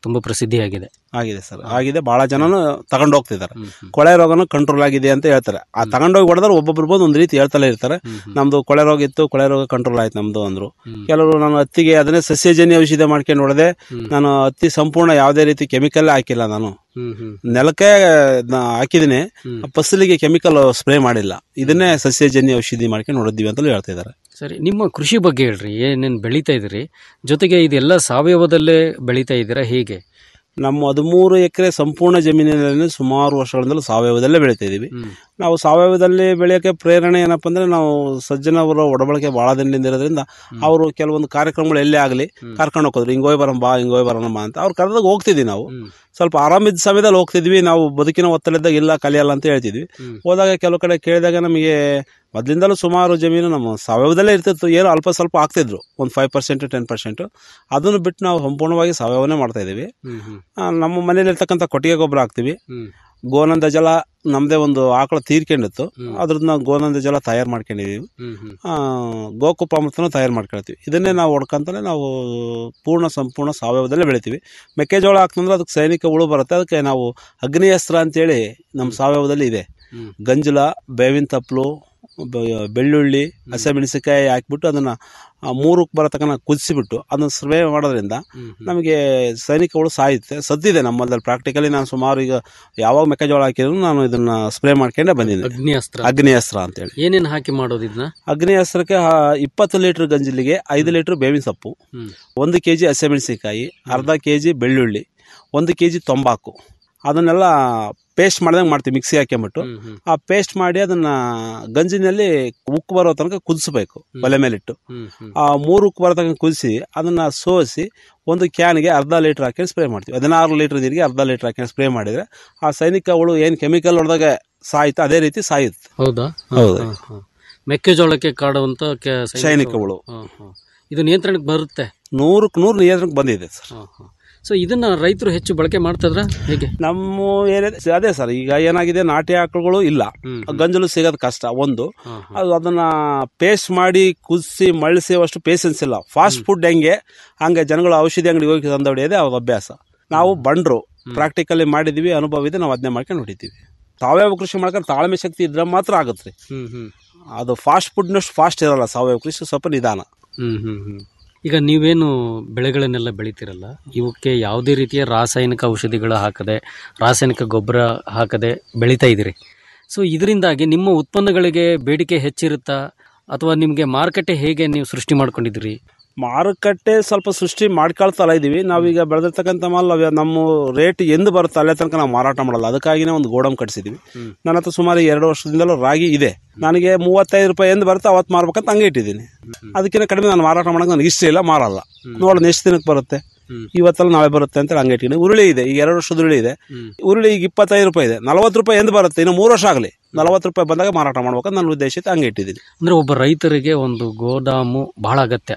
ತುಂಬಾ ಪ್ರಸಿದ್ಧಿಯಾಗಿದೆ ಆಗಿದೆ ಸರ್ ಆಗಿದೆ ಬಹಳ ಜನನು ತಗೊಂಡು ಹೋಗ್ತಿದ್ದಾರೆ ಕೊಳೆ ರೋಗನು ಕಂಟ್ರೋಲ್ ಆಗಿದೆ ಅಂತ ಹೇಳ್ತಾರೆ ಆ ತಗೊಂಡೋಗಿ ಹೊಡೆದ್ರೆ ಒಬ್ಬೊಬ್ರು ಬಂದು ಒಂದು ರೀತಿ ಹೇಳ್ತಲೇ ಇರ್ತಾರೆ ನಮ್ದು ಕೊಳೆ ರೋಗ ಇತ್ತು ಕೊಳೆ ರೋಗ ಕಂಟ್ರೋಲ್ ಆಯ್ತು ನಮ್ದು ಅಂದ್ರು ಕೆಲವರು ನಾನು ಹತ್ತಿಗೆ ಅದನ್ನೇ ಸಸ್ಯಜನ್ಯ ಔಷಧಿ ಮಾಡ್ಕೊಂಡು ಹೊಡೆದೆ ನಾನು ಹತ್ತಿ ಸಂಪೂರ್ಣ ಯಾವುದೇ ರೀತಿ ಕೆಮಿಕಲ್ ಹಾಕಿಲ್ಲ ನಾನು ನೆಲಕ್ಕೆ ಅದ್ನ ಹಾಕಿದೀನಿ ಫಸಲಿಗೆ ಕೆಮಿಕಲ್ ಸ್ಪ್ರೇ ಮಾಡಿಲ್ಲ ಇದನ್ನೇ ಸಸ್ಯಜನ್ಯ ಔಷಧಿ ಮಾಡ್ಕೊಂಡು ಹೊಡೆದಿವಿ ಅಂತಲೂ ಹೇಳ್ತಿದ್ದಾರೆ ಸರಿ ನಿಮ್ಮ ಕೃಷಿ ಬಗ್ಗೆ ಹೇಳ್ರಿ ಏನೇನು ಬೆಳೀತಾ ಇದ್ದೀರಿ ಜೊತೆಗೆ ಇದೆಲ್ಲ ಸಾವಯವದಲ್ಲೇ ಬೆಳೀತಾ ಇದ್ದೀರಾ ಹೇಗೆ ನಮ್ಮ ಹದಿಮೂರು ಎಕರೆ ಸಂಪೂರ್ಣ ಜಮೀನಿನಲ್ಲಿ ಸುಮಾರು ವರ್ಷಗಳಿಂದಲೂ ಸಾವಯವದಲ್ಲೇ ಬೆಳೀತಾ ಇದೀವಿ ನಾವು ಸಾವಯವದಲ್ಲಿ ಬೆಳೆಯೋಕ್ಕೆ ಪ್ರೇರಣೆ ಏನಪ್ಪ ಅಂದ್ರೆ ನಾವು ಸಜ್ಜನವರ ಒಡಬಳಕೆ ಭಾಳ ದಿನದಿಂದ ಇರೋದ್ರಿಂದ ಅವರು ಕೆಲವೊಂದು ಕಾರ್ಯಕ್ರಮಗಳು ಎಲ್ಲೇ ಆಗಲಿ ಕರ್ಕೊಂಡು ಹೋಗೋದ್ರು ಹಿಂಗೆ ಹೋಗಿ ಬರೋಣ ಬಾ ಹಿಂಗೆ ಹೋಗಿ ಬರೋಣ ಬಾ ಅಂತ ಅವ್ರು ಕರೆದಾಗ ಹೋಗ್ತಿದ್ವಿ ನಾವು ಸ್ವಲ್ಪ ಆರಾಮಿದ್ದ ಸಮಯದಲ್ಲಿ ಹೋಗ್ತಿದ್ವಿ ನಾವು ಬದುಕಿನ ಒತ್ತಡದಾಗ ಇಲ್ಲ ಕಲಿಯಲ್ಲ ಅಂತ ಹೇಳ್ತಿದ್ವಿ ಹೋದಾಗ ಕೆಲವು ಕಡೆ ಕೇಳಿದಾಗ ನಮಗೆ ಮೊದಲಿಂದಲೂ ಸುಮಾರು ಜಮೀನು ನಮ್ಮ ಸಾವಯವದಲ್ಲೇ ಇರ್ತಿತ್ತು ಏನೋ ಅಲ್ಪ ಸ್ವಲ್ಪ ಆಗ್ತಿದ್ರು ಒಂದು ಫೈವ್ ಪರ್ಸೆಂಟ್ ಟೆನ್ ಪರ್ಸೆಂಟ್ ಅದನ್ನು ಬಿಟ್ಟು ನಾವು ಸಂಪೂರ್ಣವಾಗಿ ಸಾವಯವನೇ ಮಾಡ್ತಾ ಇದೀವಿ ಆ, ನಮ್ಮ ಮನೇಲಿ ಇರ್ತಕ್ಕಂಥ ಕೊಟ್ಟಿಗೆ ಗೊಬ್ಬರ ಹಾಕ್ತಿವಿ ಗೋನಂದ ಜಲ ನಮ್ಮದೇ ಒಂದು ಆಕಳ ತೀರ್ಕೊಂಡಿತ್ತು ಅದ್ರದ್ದು ನಾವು ಗೋನಂದ ಜಲ ತಯಾರು ಮಾಡ್ಕೊಂಡಿದೀವಿ ಆ, ಗೋಕುಪ ಅಮೃತನೂ ತಯಾರು ಮಾಡ್ಕೊಳ್ತೀವಿ ಇದನ್ನೇ ನಾವು ಹೊಡ್ಕೊಂತಾನೆ ನಾವು ಪೂರ್ಣ ಸಂಪೂರ್ಣ ಸಾವಯವದಲ್ಲೇ ಬೆಳಿತೀವಿ ಮೆಕ್ಕೆಜೋಳ ಹಾಕ್ತಂದ್ರೆ ಅದಕ್ಕೆ ಸೈನಿಕ ಹುಳು ಬರುತ್ತೆ ಅದಕ್ಕೆ ನಾವು ಅಗ್ನಿಯಸ್ತ್ರ ಅಂತೇಳಿ ನಮ್ಮ ಸಾವಯವದಲ್ಲಿ ಇದೆ ಗಂಜಲ ಬೇವಿನ ತಪ್ಪಲು ಬೆ- ಬೆಳ್ಳುಳ್ಳಿ ಹಸಿಮೆಣಸಿಕಾಯಿ ಹಾಕ್ಬಿಟ್ಟು ಅದನ್ನ ಆ, ಮೂರಕ್ಕೆ ಬರೋ ತನಕ ಕುದಿಸಿಬಿಟ್ಟು ಅದನ್ನ ಸ್ಪ್ರೇ ಮಾಡೋದ್ರಿಂದ ನಮಗೆ ಸೈನಿಕ ಹುಳು ಸಾಯುತ್ತೆ ಸದ್ದಿದೆ ನಮ್ಮಲ್ಲಿ ಪ್ರಾಕ್ಟಿಕಲಿ ನಾನು ಸುಮಾರು ಈಗ ಯಾವಾಗ ಮೆಕ್ಕೆಜೋಳ ಹಾಕಿದ್ರು ನಾನು ಇದನ್ನ ಸ್ಪ್ರೇ ಮಾಡ್ಕೊಂಡೇ ಬಂದಿದ್ದೀನಿ ಅಗ್ನಿ ಅಸ್ತ್ರ ಅಗ್ನಿ ಅಸ್ತ್ರ ಅಂತೇಳಿ ಏನೇನು ಹಾಕಿ ಮಾಡೋದು ಇದನ್ನ ಅಗ್ನಿ ಅಸ್ತ್ರಕ್ಕೆ ಆ, ಇಪ್ಪತ್ತು ಲೀಟರ್ ಗಂಜಲಿಗೆ ಐದು ಲೀಟರ್ ಬೇವಿನ ಸೊಪ್ಪು ಒಂದು ಕೆ ಜಿ ಹಸಿಮೆಣಸಿಕಾಯಿ ಅರ್ಧ ಕೆ ಜಿ ಬೆಳ್ಳುಳ್ಳಿ ಒಂದು ಕೆ ಜಿ ತಂಬಾಕು ಅದನ್ನೆಲ್ಲ ಪೇಸ್ಟ್ ಮಾಡ್ದಂಗೆ ಮಾಡ್ತೀವಿ ಮಿಕ್ಸಿ ಹಾಕ್ಕೊಂಬಿಟ್ಟು ಆ ಪೇಸ್ಟ್ ಮಾಡಿ ಅದನ್ನ ಗಂಜಿನಲ್ಲಿ ಉಕ್ಕು ಬರೋ ತನಕ ಕುದಿಸ್ಬೇಕು ಒಲೆ ಮೇಲಿಟ್ಟು ಆ ಮೂರು ಉಕ್ಕು ಬರೋ ತನಕ ಕುದಿಸಿ ಅದನ್ನ ಸೋಸಿ ಒಂದು ಕ್ಯಾನ್ಗೆ ಅರ್ಧ ಲೀಟರ್ ಹಾಕಿ ಸ್ಪ್ರೇ ಮಾಡ್ತೀವಿ ಹದಿನಾರು ಲೀಟರ್ ನೀರಿಗೆ ಅರ್ಧ ಲೀಟರ್ ಹಾಕಿ ಸ್ಪ್ರೇ ಮಾಡಿದ್ರೆ ಆ ಸೈನಿಕ ಹುಳು ಏನು ಕೆಮಿಕಲ್ ಹೊಡೆದಾಗ ಸಾಯ್ತು ಅದೇ ರೀತಿ ಸಾಯುತ್ತೆ ಹೌದಾ ಹೌದು. ಹಾ, ಹಾ. ಮೆಕ್ಕೆಜೋಳಕ್ಕೆ ಕಾಡುವಂತ ಕೆ- ಸೈನಿಕ ಹುಳು. ಹಾ, ಹಾ. ಇದು ನಿಯಂತ್ರಣಕ್ಕೆ ಬರುತ್ತೆ ನೂರಕ್ಕೆ ನೂರು ನಿಯಂತ್ರಣಕ್ಕೆ ಬಂದಿದೆ ಸರ್ ಸೊ ಇದನ್ನ ರೈತರು ಹೆಚ್ಚು ಬಳಕೆ ಮಾಡ್ತಿದ್ರ ಹೇಗೆ ನಮ್ಮ ಏರಿಯಾ ಅದೇ ಸರ್ ಈಗ ಏನಾಗಿದೆ ನಾಟಿ ಆಕಳುಗಳು ಇಲ್ಲ ಗಂಜಲು ಸಿಗೋದು ಕಷ್ಟ ಒಂದು ಅದು ಅದನ್ನ ಪೇಸ್ಟ್ ಮಾಡಿ ಕುದಿಸಿ ಮಳಿಸಿ ಅಷ್ಟು ಪೇಷನ್ಸ್ ಇಲ್ಲ ಫಾಸ್ಟ್ ಫುಡ್ ಹೆಂಗೆ ಹಂಗೆ ಜನಗಳು ಔಷಧಿ ಅಂಗಡಿ ಹೋಗಿ ತಂದು ಹೊಡೆಯೋದೇ ಅವ್ರ ಅಭ್ಯಾಸ ನಾವು ಬಂಡ್ರು ಪ್ರಾಕ್ಟಿಕಲಿ ಮಾಡಿದೀವಿ ಅನುಭವ ಇದೆ ನಾವು ಅದನ್ನೇ ಮಾಡ್ಕೊಂಡು ಹೊಡಿತೀವಿ ಸಾವಯವ ಕೃಷಿ ಮಾಡ್ಕೊಂಡು ತಾಳ್ಮೆ ಶಕ್ತಿ ಇದ್ರೆ ಮಾತ್ರ ಆಗುತ್ತೆ ರೀ ಹ್ಮ್ ಹ್ಮ್ ಅದು ಫಾಸ್ಟ್ ಫುಡ್ನಷ್ಟು ಫಾಸ್ಟ್ ಇರಲ್ಲ ಸಾವಯವ ಕೃಷಿ ಸ್ವಲ್ಪ ನಿಧಾನ ಹ್ಮ್ ಹ್ಮ್ ಹ್ಮ್ ಈಗ ನೀವೇನು ಬೆಳೆಗಳನ್ನೆಲ್ಲ ಬೆಳಿತೀರಲ್ಲ ಇವಕ್ಕೆ ಯಾವುದೇ ರೀತಿಯ ರಾಸಾಯನಿಕ ಔಷಧಿಗಳು ಹಾಕದೆ ರಾಸಾಯನಿಕ ಗೊಬ್ಬರ ಹಾಕದೆ ಬೆಳೀತಾ ಇದ್ದೀರಿ ಸೊ ಇದರಿಂದಾಗಿ ನಿಮ್ಮ ಉತ್ಪನ್ನಗಳಿಗೆ ಬೇಡಿಕೆ ಹೆಚ್ಚಿರುತ್ತಾ ಅಥವಾ ನಿಮಗೆ ಮಾರುಕಟ್ಟೆ ಹೇಗೆ ನೀವು ಸೃಷ್ಟಿ ಮಾಡ್ಕೊಂಡಿದ್ದೀರಿ ಮಾರುಕಟ್ಟೆ ಸ್ವಲ್ಪ ಸೃಷ್ಟಿ ಮಾಡ್ಕೊಳ್ತಾ ಇದೀವಿ ನಾವೀಗ ಬೆಳೆದಿರ್ತಕ್ಕಂಥ ಮಾಲ್ ಅವ ನಮ್ಮ ರೇಟ್ ಎಂದು ಬರುತ್ತೆ ಅಲ್ಲೇ ತನಕ ನಾವು ಮಾರಾಟ ಮಾಡಲ್ಲ ಅದಕ್ಕಾಗಿನೇ ಒಂದು ಗೋಡಮ್ ಕಟ್ಸಿದೀವಿ ನನ್ನ ಹತ್ರ ಸುಮಾರು ಎರಡು ವರ್ಷದಿಂದಲೂ ರಾಗಿ ಇದೆ ನನಗೆ ಮೂವತ್ತೈದು ರೂಪಾಯಿ ಎಂದು ಬರುತ್ತೆ ಅವತ್ತು ಮಾರ್ಬೇಕಂತ ಹಂಗೆ ಇಟ್ಟಿದ್ದೀನಿ ಅದಕ್ಕಿಂತ ಕಡಿಮೆ ನಾನು ಮಾರಾಟ ಮಾಡೋಕೆ ನನಗೆ ಇಷ್ಟ ಇಲ್ಲ ಮಾರಲ್ಲ ನೋಡೋಣ ಎಷ್ಟು ದಿನಕ್ಕೆ ಬರುತ್ತೆ ಇವತ್ತಲ್ಲ ನಾಳೆ ಬರುತ್ತೆ ಅಂತ ಹಂಗೆ ಇಟ್ಟಿದ್ದೀನಿ ಉರುಳಿ ಇದೆ ಈಗ ಎರಡು ವರ್ಷದ ಉರುಳಿ ಇದೆ ಉರುಳಿ ಈಗ ಇಪ್ಪತ್ತೈದು ರೂಪಾಯಿ ಇದೆ ನಲವತ್ತು ರೂಪಾಯಿ ಎಂದು ಬರುತ್ತೆ ಇನ್ನು ಮೂರು ವರ್ಷ ಆಗಲಿ ನಲವತ್ತು ರೂಪಾಯಿ ಬಂದಾಗ ಮಾರಾಟ ಮಾಡ್ಬೇಕಂತ ನನ್ನ ಉದ್ದೇಶ ಇತ್ತು ಹಂಗೆ ಇಟ್ಟಿದ್ದೀನಿ ಅಂದ್ರೆ ಒಬ್ಬ ರೈತರಿಗೆ ಒಂದು ಗೋದಾಮು ಬಹಳ ಅಗತ್ಯ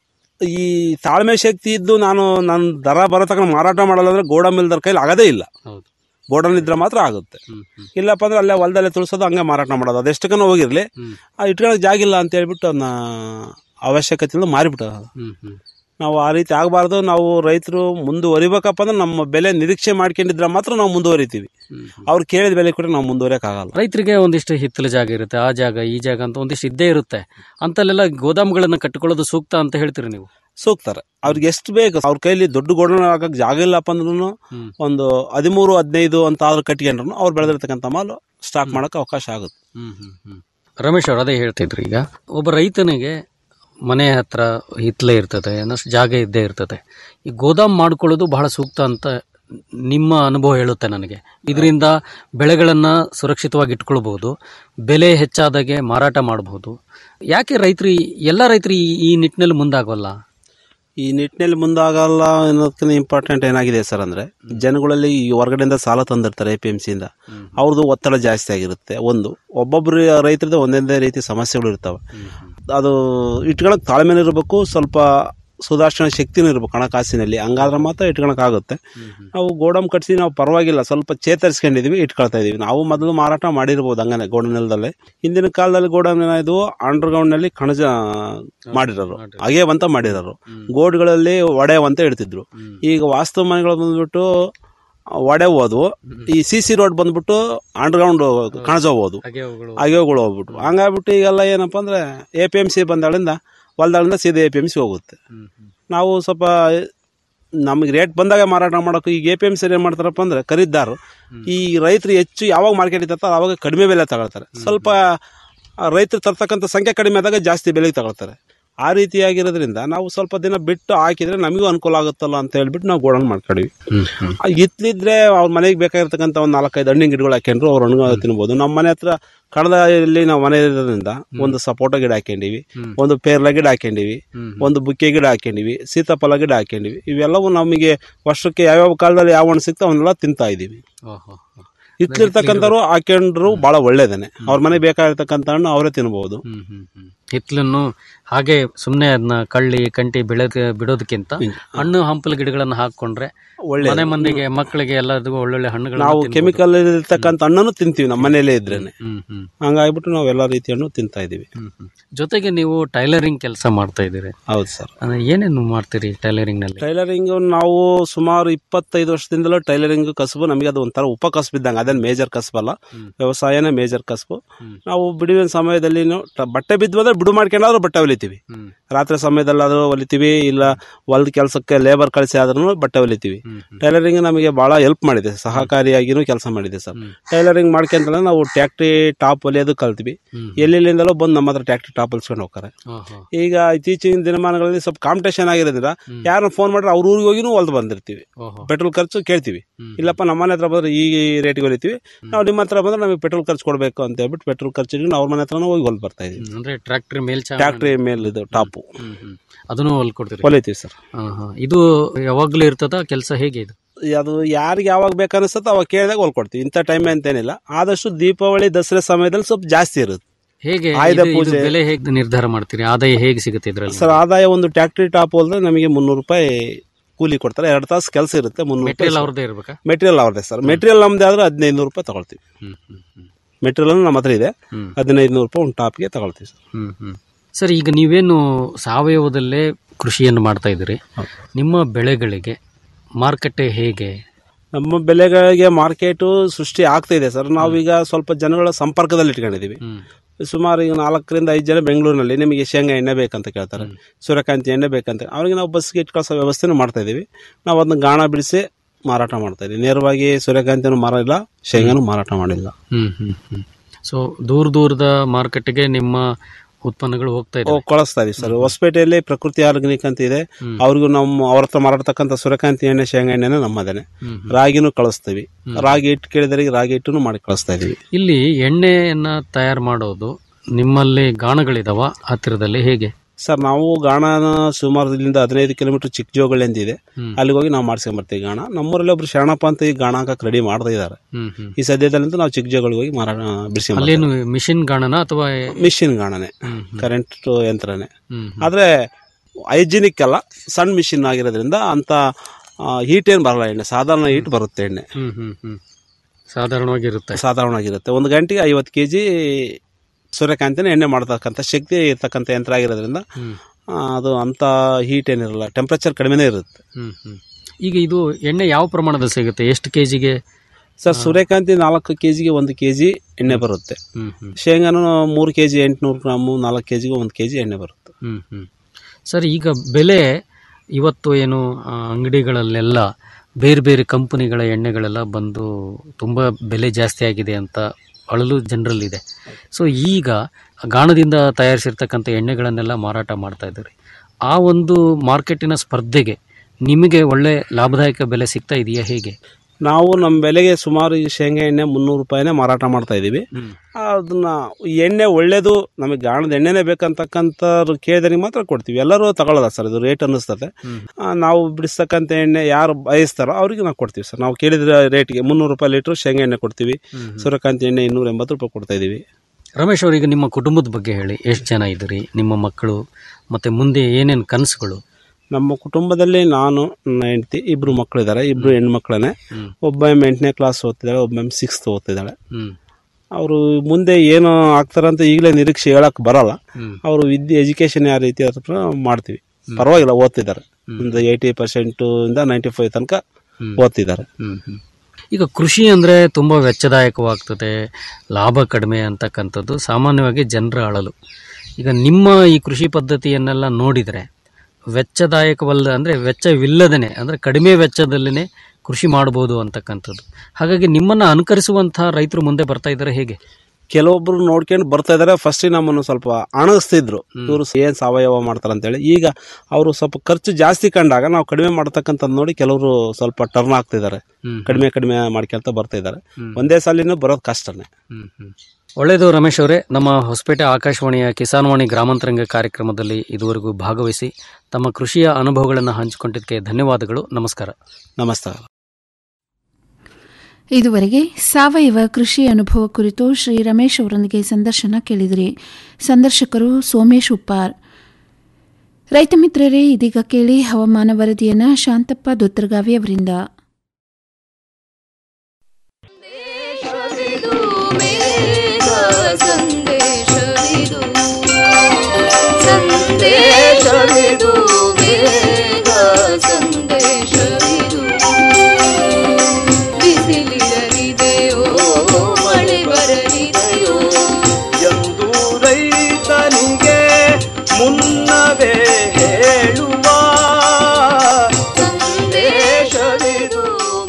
ಈ ತಾಳ್ಮೆ ಶಕ್ತಿ ಇದ್ದು ನಾನು ನನ್ನ ದರ ಬರೋ ತಗೊಂಡು ಮಾರಾಟ ಮಾಡಲ್ಲ ಅಂದ್ರೆ ಗೋಡಮ್ ಇಲ್ದರ ಕೈಲಿ ಆಗದೇ ಇಲ್ಲ ಗೋಡನ್ ಇದ್ರೆ ಮಾತ್ರ ಆಗುತ್ತೆ ಇಲ್ಲಪ್ಪ ಅಂದ್ರೆ ಅಲ್ಲೇ ಹೊಲದಲ್ಲೇ ತುಳಿಸೋದು ಹಂಗೆ ಮಾರಾಟ ಮಾಡೋದು ಅದೆಷ್ಟಕ್ಕನ ಹೋಗಿರ್ಲಿ ಆ ಇಟ್ಕೊಳ್ಳೋಕೆ ಜಾಗಿಲ್ಲ ಅಂತ ಹೇಳ್ಬಿಟ್ಟು ಅದನ್ನ ಅವಶ್ಯಕತೆಯಿಂದ ಮಾರಿಬಿಟ್ಟು ನಾವು ಆ ರೀತಿ ಆಗಬಾರ್ದು ನಾವು ರೈತರು ಮುಂದುವರಿಬೇಕಪ್ಪ ಅಂದ್ರೆ ನಮ್ಮ ಬೆಲೆ ನಿರೀಕ್ಷೆ ಮಾಡ್ಕೊಂಡಿದ್ರೆ ಮಾತ್ರ ನಾವು ಮುಂದುವರಿತೀವಿ ಅವ್ರು ಕೇಳಿದ ಬೆಲೆ ಕೂಡ ನಾವು ಆಗಲ್ಲ ರೈತರಿಗೆ ಒಂದಿಷ್ಟು ಹಿತ್ತಲ ಜಾಗ ಇರುತ್ತೆ ಆ ಜಾಗ ಈ ಜಾಗ ಅಂತ ಒಂದಿಷ್ಟು ಇದ್ದೇ ಇರುತ್ತೆ ಅಂತಲ್ಲೆಲ್ಲ ಗೋದಾಮುಗಳನ್ನ ಕಟ್ಟಿಕೊಳ್ಳೋದು ಸೂಕ್ತ ಅಂತ ಹೇಳ್ತೀರಿ ನೀವು ಸೂಕ್ತಾರೆ ಅವ್ರಿಗೆ ಎಷ್ಟು ಬೇಕು ಅವ್ರ ಕೈಲಿ ದೊಡ್ಡ ಗೋಡನ್ ಹಾಕಕ್ ಜಾಗ ಇಲ್ಲಪ್ಪ ಅಂದ್ರೂ ಒಂದು ಹದಿಮೂರು ಹದಿನೈದು ಅಂತ ಆದ್ರೂ ಕಟ್ಕೊಂಡ್ರು ಅವ್ರು ಬೆಳೆದಿರ್ತಕ್ಕಂಥ ಮಾಲು ಸ್ಟಾಕ್ ಮಾಡಕ್ಕೆ ಅವಕಾಶ ಆಗುತ್ತೆ ರಮೇಶ್ ಅವ್ರು ಅದೇ ಹೇಳ್ತಿದ್ರು ಈಗ ಒಬ್ಬ ರೈತನಿಗೆ ಮನೆ ಹತ್ರ ಹಿತ್ತಲೆ ಇರ್ತದೆ ಅನ್ನಷ್ಟು ಜಾಗ ಇದ್ದೇ ಇರ್ತದೆ ಈ ಗೋದಾಮ್ ಮಾಡ್ಕೊಳ್ಳೋದು ಬಹಳ ಸೂಕ್ತ ಅಂತ ನಿಮ್ಮ ಅನುಭವ ಹೇಳುತ್ತೆ ನನಗೆ ಇದರಿಂದ ಬೆಳೆಗಳನ್ನು ಸುರಕ್ಷಿತವಾಗಿ ಇಟ್ಕೊಳ್ಬಹುದು ಬೆಲೆ ಹೆಚ್ಚಾದಾಗೆ ಮಾರಾಟ ಮಾಡಬಹುದು ಯಾಕೆ ರೈತರು ಈ- ಎಲ್ಲ ರೈತರು ಈ- ಈ ನಿಟ್ಟಿನಲ್ಲಿ ಮುಂದಾಗಲ್ಲ ಈ ನಿಟ್ಟಿನಲ್ಲಿ ಮುಂದಾಗಲ್ಲ ಅನ್ನೋದಕ್ಕಿಂತ ಇಂಪಾರ್ಟೆಂಟ್ ಏನಾಗಿದೆ ಸರ್ ಅಂದ್ರೆ ಜನಗಳಲ್ಲಿ ಈ ಹೊರಗಡೆಯಿಂದ ಸಾಲ ತಂದಿರ್ತಾರೆ ಎ ಪಿ ಎಂ ಸಿಯಿಂದ ಅವ್ರದ್ದು ಒತ್ತಡ ಜಾಸ್ತಿ ಆಗಿರುತ್ತೆ ಒಂದು ಒಬ್ಬೊಬ್ಬರು ರೈತರದ್ದು ಒಂದೊಂದೇ ರೀತಿ ಸಮಸ್ಯೆಗಳು ಇರ್ತವೆ ಅದು ಇಟ್ಕೊಳಕ್ ತಾಳ್ಮೆನೂ ಇರಬೇಕು ಸ್ವಲ್ಪ ಸುಧಾರಿಸೋ ಶಕ್ತಿನೂ ಇರ್ಬೇಕು ಹಣಕಾಸಿನಲ್ಲಿ ಹಂಗಾದ್ರೆ ಮಾತ್ರ ಇಟ್ಕೊಳಕ್ಕಾಗುತ್ತೆ ನಾವು ಗೋಡಮ್ ಕಟ್ಸಿ ನಾವು ಪರವಾಗಿಲ್ಲ ಸ್ವಲ್ಪ ಚೇತರಿಸ್ಕೊಂಡಿದೀವಿ ಇಟ್ಕೊಳ್ತಾ ಇದೀವಿ ನಾವು ಮೊದಲು ಮಾರಾಟ ಮಾಡಿರ್ಬೋದು ಹಂಗನೆ ಗೋಡನ್ ನೆಲದಲ್ಲೇ ಹಿಂದಿನ ಕಾಲದಲ್ಲಿ ಗೋಡನ್ ಏನಾಯ್ತು ಅಂಡರ್ಗ್ರೌಂಡ್ ನಲ್ಲಿ ಕಣಜ ಮಾಡಿರೋರು ಅಗೇವಂತ ಮಾಡಿರೋರು ಗೋಡ್ಗಳಲ್ಲಿ ಒಡೆವಂತ ಇಡ್ತಿದ್ರು ಈಗ ವಾಸ್ತು ಮನೆಗಳು ಬಂದ್ಬಿಟ್ಟು ಒಡೆ ಹೋದ್ವು ಈ ಸಿ ಸಿ ರೋಡ್ ಬಂದ್ಬಿಟ್ಟು ಅಂಡರ್ಗ್ರೌಂಡ್ ಕಣಜ ಹೋದ್ವು ಅಗೆವುಗಳು ಹೋಗ್ಬಿಟ್ಟು ಹಂಗಾಗ್ಬಿಟ್ಟು ಈಗೆಲ್ಲ ಏನಪ್ಪ ಅಂದ್ರೆ ಎ ಪಿ ಎಮ್ ಸಿ ಬಂದಾಳಿಂದ ಹೊಲ್ದಾಳಿಂದ ಸೀದಾ ಎ ಪಿ ಎಮ್ ಸಿ ಹೋಗುತ್ತೆ ನಾವು ಸ್ವಲ್ಪ ನಮಗೆ ರೇಟ್ ಬಂದಾಗ ಮಾರಾಟ ಮಾಡೋಕೆ ಈಗ ಎ ಪಿ ಎಮ್ ಸಿ ಏನು ಮಾಡ್ತಾರಪ್ಪ ಅಂದ್ರೆ ಖರೀದಾರು ಈ ರೈತರು ಹೆಚ್ಚು ಯಾವಾಗ ಮಾರ್ಕೆಟ್ ಇರ್ತೋ ಅವಾಗ ಕಡಿಮೆ ಬೆಲೆ ತಗೊಳ್ತಾರೆ ಸ್ವಲ್ಪ ಆ ರೈತರು ತರ್ತಕ್ಕಂಥ ಸಂಖ್ಯೆ ಕಡಿಮೆ ಆದಾಗ ಜಾಸ್ತಿ ಬೆಲೆಗೆ ತಗೊಳ್ತಾರೆ ಆ ರೀತಿಯಾಗಿರೋದ್ರಿಂದ ನಾವು ಸ್ವಲ್ಪ ದಿನ ಬಿಟ್ಟು ಹಾಕಿದ್ರೆ ನಮಗೂ ಅನುಕೂಲ ಆಗುತ್ತಲ್ಲ ಅಂತ ಹೇಳ್ಬಿಟ್ಟು ನಾವು ಗೋಡನ್ ಮಾಡ್ಕೊಂಡಿವಿ ಆ ಇತ್ಲಿದ್ರೆ ಅವ್ರ ಮನೆಗೆ ಬೇಕಾಗಿರ್ತಕ್ಕಂಥ ಒಂದು ನಾಲ್ಕೈದು ಹಣ್ಣಿನ ಗಿಡಗಳು ಹಾಕೊಂಡ್ರು ಅವ್ರ ಹಣ್ಣು ತಿನ್ಬೋದು ನಮ್ಮ ಮನೆ ಹತ್ರ ಕಡದಲ್ಲಿ ನಾವು ಮನೆ ಇರೋದ್ರಿಂದ ಒಂದು ಸಪೋಟ ಗಿಡ ಹಾಕೊಂಡಿವಿ ಒಂದು ಪೇರ್ಲ ಗಿಡ ಹಾಕೊಂಡಿವಿ ಒಂದು ಬುಕ್ಕೆ ಗಿಡ ಹಾಕೊಂಡಿವಿ ಸೀತಾಫಲ ಗಿಡ ಹಾಕೊಂಡಿವಿ ಇವೆಲ್ಲವೂ ನಮಗೆ ವರ್ಷಕ್ಕೆ ಯಾವ್ಯಾವ ಕಾಲದಲ್ಲಿ ಯಾವ ಹಣ್ಣು ಸಿಗ್ತಾವ ಅವನ್ನೆಲ್ಲ ತಿಂತಾ ಇದೀವಿ ಇತ್ಲಿರ್ತಕ್ಕಂಥವ್ರು ಹಾಕೊಂಡ್ರು ಬಹಳ ಒಳ್ಳೇದೇನೆ ಅವ್ರ ಮನೆ ಬೇಕಾಗಿರ್ತಕ್ಕಂಥ ಹಣ್ಣು ಅವರೇ ತಿನ್ಬಹುದು ಹಿತ್ಲನ್ನು ಹಾಗೆ ಸುಮ್ಮನೆ ಅದನ್ನ ಕಳ್ಳಿ ಕಂಟಿ ಬೆಳೆದ ಬಿಡೋದಕ್ಕಿಂತ ಹಣ್ಣು ಹಂಪಲು ಗಿಡಗಳನ್ನ ಹಾಕೊಂಡ್ರೆ ಒಳ್ಳೆದು. ಮನೆ ಮಂದಿಗೆ ಮಕ್ಕಳಿಗೆ ಎಲ್ಲರಿಗೂ ಒಳ್ಳೊಳ್ಳೆ ಹಣ್ಣುಗಳನ್ನ ನಾವು ತಿನ್ಬೋದು. ಕೆಮಿಕಲ್ ಇರ್ತಕ್ಕಂಥ ಹಣ್ಣನ್ನು ತಿಂತೀವಿ ನಮ್ಮ ಮನೇಲೇ ಇದ್ರೇನೆ ಹ್ಮ್ ಹ್ಮ್ ಹಂಗಾಗ್ಬಿಟ್ಟು ನಾವು ಎಲ್ಲ ರೀತಿ ಹಣ್ಣು ತಿಂತಾ ಇದೀವಿ ಜೊತೆಗೆ ನೀವು ಟೈಲರಿಂಗ್ ಕೆಲಸ ಮಾಡ್ತಾ ಇದ್ದೀರಿ ಹೌದು ಸರ್ ಅಂದ್ರೆ ಏನೇನು ಮಾಡ್ತೀರಿ ಟೈಲರಿಂಗ್ ನಲ್ಲಿ ಟೈಲರಿಂಗ್ ನಾವು ಸುಮಾರು ಇಪ್ಪತ್ತೈದು ವರ್ಷದಿಂದಲೂ ಟೈಲರಿಂಗ್ ಕಸಬು ನಮಗೆ ಅದು ಒಂಥರ ಉಪ ಕಸಬು ಇದ್ದಂಗೆ ಅದೇನು ಮೇಜರ್ ಕಸಬಲ್ಲ ವ್ಯವಸಾಯನೇ ಮೇಜರ್ ಕಸಬು ನಾವು ಬಿಡುವಿನ ಸಮಯದಲ್ಲಿ ಬಟ್ಟೆ ಬಿದ್ದು ಹೋದ್ರೆ ಬಿಡು ಮಾಡ್ಕೊಂಡಾದ್ರೂ ಬಟ್ಟೆ ಹೊಲಿತೀವಿ ರಾತ್ರಿ ಸಮಯದಲ್ಲಾದ್ರೂ ಹೊಲಿತೀವಿ ಇಲ್ಲ ಹೊಲದ ಕೆಲಸಕ್ಕೆ ಲೇಬರ್ ಕಳಿಸಿ ಆದ್ರೂ ಬಟ್ಟೆ ಹೊಲಿತೀವಿ ಟೈಲರಿಂಗ್ ನಮಗೆ ಬಹಳ ಹೆಲ್ಪ್ ಮಾಡಿದೆ ಸಹಕಾರಿಯಾಗಿನೂ ಕೆಲಸ ಮಾಡಿದೆ ಸರ್ ಟೈಲರಿಂಗ್ ಮಾಡ್ಕೊಂತಂದ್ರೆ ನಾವು ಟ್ಯಾಕ್ಟ್ರಿ ಟಾಪ್ ಹೊಲಿಯೋದು ಕಲ್ತೀವಿ ಎಲ್ಲೆಲ್ಲಿಂದಲೋ ಬಂದು ನಮ್ಮ ಹತ್ರ ಟ್ಯಾಕ್ಟ್ರಿ ಟಾಪ್ ಹೊಲ್ಸ್ಕೊಂಡು ಹೋಗ್ತಾರೆ ಈಗ ಇತ್ತೀಚಿನ ದಿನಮಾನಗಳಲ್ಲಿ ಸ್ವಲ್ಪ ಕಾಂಪಿಟೇಷನ್ ಆಗಿರೋದ್ರಿಂದ ಯಾರನ್ನ ಫೋನ್ ಮಾಡ್ರೆ ಅವ್ರ ಊರಿಗೆ ಹೋಗಿನೂ ಹೊಲ್ದು ಬಂದಿರ್ತೀವಿ ಪೆಟ್ರೋಲ್ ಖರ್ಚು ಕೇಳ್ತೀವಿ ಇಲ್ಲಪ್ಪ ನಮ್ಮ ಮನೆ ಹತ್ರ ಬಂದ್ರೆ ಈ ರೇಟಿಗೆ ಹೊಲಿತೀವಿ ನಾವು ನಿಮ್ಮ ಹತ್ರ ಬಂದ್ರೆ ನಮಗೆ ಪೆಟ್ರೋಲ್ ಖರ್ಚು ಕೊಡಬೇಕು ಅಂತ ಹೇಳ್ಬಿಟ್ಟು ಪೆಟ್ರೋಲ್ ಖರ್ಚಿಗೆ ನಾವು ಅವ್ರ ಮನೆ ಹತ್ರನೂ ಹೋಗಿ ಹೊಲ್ ಬರ್ತಾ ಇದೀವಿ ಅಂದ್ರೆ ಟ್ರ್ಯಾಕ್ಟರ್ ಮೇಲ್ಚ ಟ್ಯಾಕ್ಟ್ರಿ ಮೇಲೆ ಇದು ಟಾಪು ಅದನ್ನು ಹೊಲ್ಕೊಡ್ತೀರಿ ಹೊಲಿತೀವಿ ಸರ್ ಹಾ, ಹಾ. ಇದು ಯಾವಾಗ್ಲೂ ಇರ್ತದ ಕೆಲಸ ಹೇಗೆ ಇದು ಅದು ಯಾರಿಗೆ ಯಾವಾಗ ಬೇಕನ್ನಿಸುತ್ತೋ ಅವಾಗ ಕೇಳಿದಾಗ ಹೊಲ್ಕೊಡ್ತೀವಿ ಇಂಥ ಟೈಮ್ ಅಂತೇನಿಲ್ಲ ಆದಷ್ಟು ದೀಪಾವಳಿ ದಸರಾ ಸಮಯದಲ್ಲಿ ಸ್ವಲ್ಪ ಜಾಸ್ತಿ ಇರುತ್ತೆ ಹೇಗೆ ಆಯುಧ ಇದು- ಇದು ಪೂಜೆ ಬೆಲೆ ಹೇಗೆ ನಿರ್ಧಾರ ಮಾಡ್ತೀರಿ ಆದಾಯ ಹೇಗೆ ಸಿಗುತ್ತೆ ಇದ್ರಲ್ಲಿ ಸರ್ ಆದಾಯ ಒಂದು ಟ್ಯಾಕ್ಟ್ರಿ ಟಾಪ್ ಹೊಲ್ದ್ರೆ ನಮಗೆ ಮುನ್ನೂರು ರೂಪಾಯಿ ಕೂಲಿ ಕೊಡ್ತಾರೆ ಎರಡು ತಾಸು ಕೆಲಸ ಇರುತ್ತೆ ಮುನ್ನೂರು ಮೆಟೀರಿಯಲ್ ಅವ್ರದ್ದೇ ಇರ್ಬೇಕಾ ಮೆಟೀರಿಯಲ್ ಅವ್ರದ್ದೇ ಸರ್ ಮೆಟೀರಿಯಲ್ ನಮ್ದು ಆದ್ರೆ ಹದಿನೈದು ನೂರು ರೂಪಾಯಿ ತಗೊಳ್ತೀವಿ ಮೆಟೀರಿಯಲ್ ನಮ್ಮ ಹತ್ರ ಇದೆ ಹದಿನೈದು ನೂರು ರೂಪಾಯಿ ಒಂದು ಟಾಪ್ಗೆ ತಗೊಳ್ತೀವಿ ಸರ್ ಹ್ಮ್ ಹ್ಮ್ ಸರ್ ಈಗ ನೀವೇನು ಸಾವಯವದಲ್ಲೇ ಕೃಷಿಯನ್ನು ಮಾಡ್ತಾ ಇದ್ದೀರಿ ನಿಮ್ಮ ಬೆಳೆಗಳಿಗೆ ಮಾರುಕಟ್ಟೆ ಹೇಗೆ ನಮ್ಮ ಬೆಳೆಗಳಿಗೆ ಮಾರ್ಕೆಟು ಸೃಷ್ಟಿ ಆಗ್ತಾ ಇದೆ ಸರ್ ನಾವೀಗ ಸ್ವಲ್ಪ ಜನಗಳ ಸಂಪರ್ಕದಲ್ಲಿ ಇಟ್ಕೊಂಡಿದ್ದೀವಿ ಸುಮಾರು ಈಗ ನಾಲ್ಕರಿಂದ ಐದು ಜನ ಬೆಂಗಳೂರಿನಲ್ಲಿ ನಿಮಗೆ ಶೇಂಗಾ ಎಣ್ಣೆ ಬೇಕಂತ ಕೇಳ್ತಾರೆ ಸೂರ್ಯಕಾಂತಿ ಎಣ್ಣೆ ಬೇಕಂತ ಅವ್ರಿಗೆ ನಾವು ಬಸ್ಗೆ ಇಟ್ಕೊಳ್ಸೋ ವ್ಯವಸ್ಥೆನೂ ಮಾಡ್ತಾ ಇದೀವಿ ನಾವು ಅದನ್ನ ಗಾಣ ಬಿಡಿಸಿ ಮಾರಾಟ ಮಾಡ್ತಾ ಇದೀವಿ ನೇರವಾಗಿ ಸೂರ್ಯಕಾಂತಿನೂ ಮಾರಿಲ್ಲ ಶೇಂಗಾನು ಮಾರಾಟ ಮಾಡಿಲ್ಲ ಹ್ಮ್ ಹ್ಮ್ ಹ್ಮ್ ಸೊ ದೂರ ದೂರದ ಮಾರುಕಟ್ಟೆಗೆ ನಿಮ್ಮ ಉತ್ಪನ್ನಗಳು ಹೋಗ್ತಾ ಇದೆ ಹೋಗ್ ಕಳಿಸ್ತಾ ಇದೀವಿ ಸರ್ ಹೊಸಪೇಟೆಯಲ್ಲಿ ಪ್ರಕೃತಿ ಆರ್ಗಾನಿಕ್ ಅಂತ ಇದೆ ಅವ್ರಿಗೂ ನಮ್ಮ ಅವ್ರ ಹತ್ರ ಮಾರಾಡ್ತಕ್ಕಂಥ ಸೂರ್ಯಕಾಂತಿ ಎಣ್ಣೆ ಶೇಂಗಾ ಎಣ್ಣೆನ ನಮ್ಮದೇನೆ ರಾಗಿನೂ ಕಳಿಸ್ತೀವಿ ರಾಗಿ ಹಿಟ್ಟು ಕೇಳಿದರಿಗೆ ರಾಗಿ ಹಿಟ್ಟನ್ನು ಮಾಡಿ ಕಳಿಸ್ತಾ ಇದೀವಿ ಇಲ್ಲಿ ಎಣ್ಣೆಯನ್ನ ತಯಾರು ಮಾಡೋದು ನಿಮ್ಮಲ್ಲಿ ಗಾಣಗಳಿದಾವ ಹತ್ತಿರದಲ್ಲಿ ಹೇಗೆ ಸರ್ ನಾವು ಗಾಣನ ಸುಮಾರು ಇಲ್ಲಿಂದ ಹದಿನೈದು ಕಿಲೋಮೀಟರ್ ಚಿಕ್ಕಜೋಗಳಿ ಅಂತ ಇದೆ ಅಲ್ಲಿಗೆ ಹೋಗಿ ನಾವು ಮಾಡ್ಸ್ಕೊಂಡ್ ಬರ್ತೀವಿ ಗಾಣ ನಮ್ಮೂರಲ್ಲಿ ಒಬ್ರು ಶರಣಪ್ಪ ಅಂತ ಈ ಗಾಣ ಹಾಕಕ್ ರೆಡಿ ಮಾಡ್ತಾ ಇದ್ದಾರೆ ಹ್ಮ್ ಹ್ಮ್ ಈ ಸದ್ಯದಲ್ಲಂತೂ ನಾವು ಚಿಕ್ಕಜೋಗಳಿಗೆ ಹೋಗಿ ಮಾರಾಟ ಬಿಡಿಸ್ಕೊಂಡ್ ಅಲ್ಲೇನು ಮಿಷಿನ್ ಗಾಣನ ಅಥವಾ ಮಿಷಿನ್ ಗಾಣನೆ ಕರೆಂಟ್ ಯಂತ್ರನೇ ಹ್ಮ್ ಆದ್ರೆ ಹೈಜಿನಿಕ್ ಅಲ್ಲ ಸಣ್ಣ ಮಿಷಿನ್ ಆಗಿರೋದ್ರಿಂದ ಅಂತ ಹೀಟ್ ಏನು ಬರಲ್ಲ ಎಣ್ಣೆ ಸಾಧಾರಣ ಹೀಟ್ ಬರುತ್ತೆ ಎಣ್ಣೆ ಹ್ಮ್ ಹ್ಮ್ ಹ್ಮ್ ಸಾಧಾರಣವಾಗಿರುತ್ತೆ ಸಾಧಾರಣವಾಗಿರುತ್ತೆ ಒಂದು ಗಂಟೆಗೆ ಐವತ್ತು ಕೆ ಜಿ ಸೂರ್ಯಕಾಂತಿನ ಎಣ್ಣೆ ಮಾಡ್ತಕ್ಕಂಥ ಶಕ್ತಿ ಇರ್ತಕ್ಕಂಥ ಯಂತ್ರ ಆಗಿರೋದ್ರಿಂದ ಆ, ಅದು ಅಂತ ಹೀಟ್ ಏನಿರಲ್ಲ ಟೆಂಪ್ರೇಚರ್ ಕಡಿಮೆನೇ ಇರುತ್ತೆ ಹ್ಮ್ ಹ್ಮ್ ಈಗ ಇದು ಎಣ್ಣೆ ಯಾವ ಪ್ರಮಾಣದಲ್ಲಿ ಸಿಗುತ್ತೆ ಎಷ್ಟು ಕೆಜಿಗೆ ಸರ್ ಸೂರ್ಯಕಾಂತಿ ನಾಲ್ಕು ಕೆ ಜಿಗೆ ಒಂದು ಕೆ ಜಿ ಎಣ್ಣೆ ಬರುತ್ತೆ ಹ್ಮ್ ಹ್ಮ್ ಶೇಂಗಾನು ಮೂರು ಕೆ ಜಿ ಎಂಟುನೂರು ಗ್ರಾಮು ನಾಲ್ಕು ಕೆ ಜಿಗೆ ಒಂದು ಕೆ ಜಿ ಎಣ್ಣೆ ಬರುತ್ತೆ ಹ್ಮ್ ಹ್ಮ್ ಸರ್ ಈಗ ಬೆಲೆ ಇವತ್ತು ಏನು ಆ, ಅಂಗಡಿಗಳಲ್ಲೆಲ್ಲ ಬೇರೆ ಬೇರೆ ಕಂಪನಿಗಳ ಎಣ್ಣೆಗಳೆಲ್ಲ ಬಂದು ತುಂಬ ಬೆಲೆ ಜಾಸ್ತಿ ಆಗಿದೆ ಅಂತ ಅಳಲು ಜನರಲ್ಲಿದೆ ಸೊ ಈಗ ಗಾಣದಿಂದ ತಯಾರಿಸಿರ್ತಕ್ಕಂಥ ಎಣ್ಣೆಗಳನ್ನೆಲ್ಲ ಮಾರಾಟ ಮಾಡ್ತಾ ಇದ್ದಾರೆ ಆ ಒಂದು ಮಾರ್ಕೆಟಿನ ಸ್ಪರ್ಧೆಗೆ ನಿಮಗೆ ಒಳ್ಳೆ ಲಾಭದಾಯಕ ಬೆಲೆ ಸಿಗ್ತಾ ಇದೆಯಾ ಹೇಗೆ ನಾವು ನಮ್ಮ ಬೆಲೆಗೆ ಸುಮಾರು ಈ ಶೇಂಗಾ ಎಣ್ಣೆ ಮುನ್ನೂರು ರೂಪಾಯಿನೇ ಮಾರಾಟ ಮಾಡ್ತಾ ಇದ್ದೀವಿ ಅದನ್ನ ಈ ಎಣ್ಣೆ ಒಳ್ಳೇದು ನಮಗೆ ಗಾಣದ ಎಣ್ಣೆನೇ ಬೇಕಂತಕ್ಕಂಥವ್ರು ಕೇಳಿದ್ರೆ ಮಾತ್ರ ಕೊಡ್ತೀವಿ ಎಲ್ಲರೂ ತಗೊಳ್ಳೋದ ಸರ್ ಇದು ರೇಟ್ ಅನ್ನಿಸ್ತದೆ ಆ, ನಾವು ಬಿಡಿಸ್ತಕ್ಕಂಥ ಎಣ್ಣೆ ಯಾರು ಬಯಸ್ತಾರೋ ಅವ್ರಿಗೆ ನಾವು ಕೊಡ್ತೀವಿ ಸರ್ ನಾವು ಕೇಳಿದ ರೇಟ್ಗೆ ಮುನ್ನೂರು ರೂಪಾಯಿ ಲೀಟ್ರ್ ಶೇಂಗಾ ಎಣ್ಣೆ ಕೊಡ್ತೀವಿ ಸೂರ್ಯಕಾಂತಿ ಎಣ್ಣೆ ಇನ್ನೂರ ಎಂಬತ್ತು ರೂಪಾಯಿ ಕೊಡ್ತಾ ಇದ್ದೀವಿ ರಮೇಶ್ ಅವರಿಗೆ ನಿಮ್ಮ ಕುಟುಂಬದ ಬಗ್ಗೆ ಹೇಳಿ ಎಷ್ಟು ಜನ ಇದ್ದೀರಿ ನಿಮ್ಮ ಮಕ್ಕಳು ಮತ್ತು ಮುಂದೆ ಏನೇನು ಕನಸುಗಳು ನಮ್ಮ ಕುಟುಂಬದಲ್ಲಿ ನಾನು ನನ್ನ ಹೆಂಡತಿ ಇಬ್ರು ಮಕ್ಕಳಿದ್ದಾರೆ ಇಬ್ರು ಹೆಣ್ಮಕ್ಳೇ ಒಬ್ಬ ಎಂಟನೇ ಕ್ಲಾಸ್ ಓದ್ತಿದ್ದಾಳೆ ಒಬ್ಬ ಸಿಕ್ಸ್ತ್ ಓದ್ತಿದ್ದಾಳೆ ಹ್ಮ್ ಅವರು ಮುಂದೆ ಏನು ಆಗ್ತಾರಂತ ಈಗಲೇ ನಿರೀಕ್ಷೆ ಹೇಳಕ್ ಬರಲ್ಲ ಅವರು ವಿದ್ಯೆ ಎಜುಕೇಶನ್ ಯಾವ ರೀತಿ ಅದ್ರ ಮಾಡ್ತೀವಿ ಪರವಾಗಿಲ್ಲ ಓದ್ತಿದ್ದಾರೆ ಒಂದು ಏಯ್ಟಿ ಪರ್ಸೆಂಟ್ ಇಂದ ನೈಂಟಿ ಫೈವ್ ತನಕ ಓದ್ತಿದ್ದಾರೆ ಈಗ ಕೃಷಿ ಅಂದರೆ ತುಂಬ ವೆಚ್ಚದಾಯಕವಾಗ್ತದೆ ಲಾಭ ಕಡಿಮೆ ಅಂತಕ್ಕಂಥದ್ದು ಸಾಮಾನ್ಯವಾಗಿ ಜನರ ಅಳಲು ಈಗ ನಿಮ್ಮ ಈ ಕೃಷಿ ಪದ್ಧತಿಯನ್ನೆಲ್ಲ ನೋಡಿದರೆ ವೆಚ್ಚದಾಯಕವಲ್ಲ ಅಂದರೆ ವೆಚ್ಚವಿಲ್ಲದೇ ಅಂದರೆ ಕಡಿಮೆ ವೆಚ್ಚದಲ್ಲೇ ಕೃಷಿ ಮಾಡ್ಬೋದು ಅಂತಕ್ಕಂಥದ್ದು ಹಾಗಾಗಿ ನಿಮ್ಮನ್ನು ಅನುಕರಿಸುವಂಥ ರೈತರು ಮುಂದೆ ಬರ್ತಾ ಇದ್ದಾರೆ ಹೇಗೆ ಕೆಲವೊಬ್ರು ನೋಡ್ಕೊಂಡು ಬರ್ತಾ ಇದಾರೆ ಫಸ್ಟ್ ನಮ್ಮನ್ನು ಸ್ವಲ್ಪ ಅಣಗಿಸ್ತಿದ್ರು ಇವರು ಏನ್ ಸಾವಯವ ಮಾಡ್ತಾರೆ ಅಂತೇಳಿ ಈಗ ಅವರು ಸ್ವಲ್ಪ ಖರ್ಚು ಜಾಸ್ತಿ ಕಂಡಾಗ ನಾವು ಕಡಿಮೆ ಮಾಡ್ತಕ್ಕಂಥದ್ದು ನೋಡಿ ಕೆಲವರು ಸ್ವಲ್ಪ ಟರ್ನ್ ಆಗ್ತಿದ್ದಾರೆ ಹ್ಮ್. ಕಡಿಮೆ ಕಡಿಮೆ ಮಾಡ್ಕೊಂತ ಬರ್ತಾ ಇದ್ದಾರೆ ಒಂದೇ ಸಾಲಿನೂ ಬರೋದು ಕಷ್ಟನೇ ಒಳ್ಳೆಯದು ರಮೇಶ್ ಅವರೇ ನಮ್ಮ ಹೊಸಪೇಟೆ ಆಕಾಶವಾಣಿಯ ಕಿಸಾನ್ ವಾಣಿ ಗ್ರಾಮಾಂತರಂಗ ಕಾರ್ಯಕ್ರಮದಲ್ಲಿ ಇದುವರೆಗೂ ಭಾಗವಹಿಸಿ ತಮ್ಮ ಕೃಷಿಯ ಅನುಭವಗಳನ್ನು ಹಂಚಿಕೊಂಡಿದ್ದಕ್ಕೆ ಧನ್ಯವಾದಗಳು ನಮಸ್ಕಾರ ನಮಸ್ಕಾರ ಇದುವರೆಗೆ ಸಾವಯವ ಕೃಷಿ ಅನುಭವ ಕುರಿತು ಶ್ರೀ ರಮೇಶ್ ಅವರೊಂದಿಗೆ ಸಂದರ್ಶನ ಕೇಳಿದಿರಿ ಸಂದರ್ಶಕರು ಸೋಮೇಶ್ ಉಪ್ಪಾರ್ ರೈತ ಮಿತ್ರರೇ ಇದೀಗ ಕೇಳಿ ಹವಾಮಾನ ವರದಿಯನ್ನ ಶಾಂತಪ್ಪ ದೊತ್ತರಗಾವಿ ಅವರಿಂದ ಸಂದೇಶವಿದು ಸಂದೇಶವಿದು ಬೇಗ ಸಂದೇಶವಿದು ಬಿಸಿಲಿರಲಿದೆಯೋ ಮಳೆ ಬರಲಿದೆಯೋ ಎಂದು ರೈತನಿಗೆ ಮುನ್ನವೇ ಹೇಳುವ ಸಂದೇಶವಿದು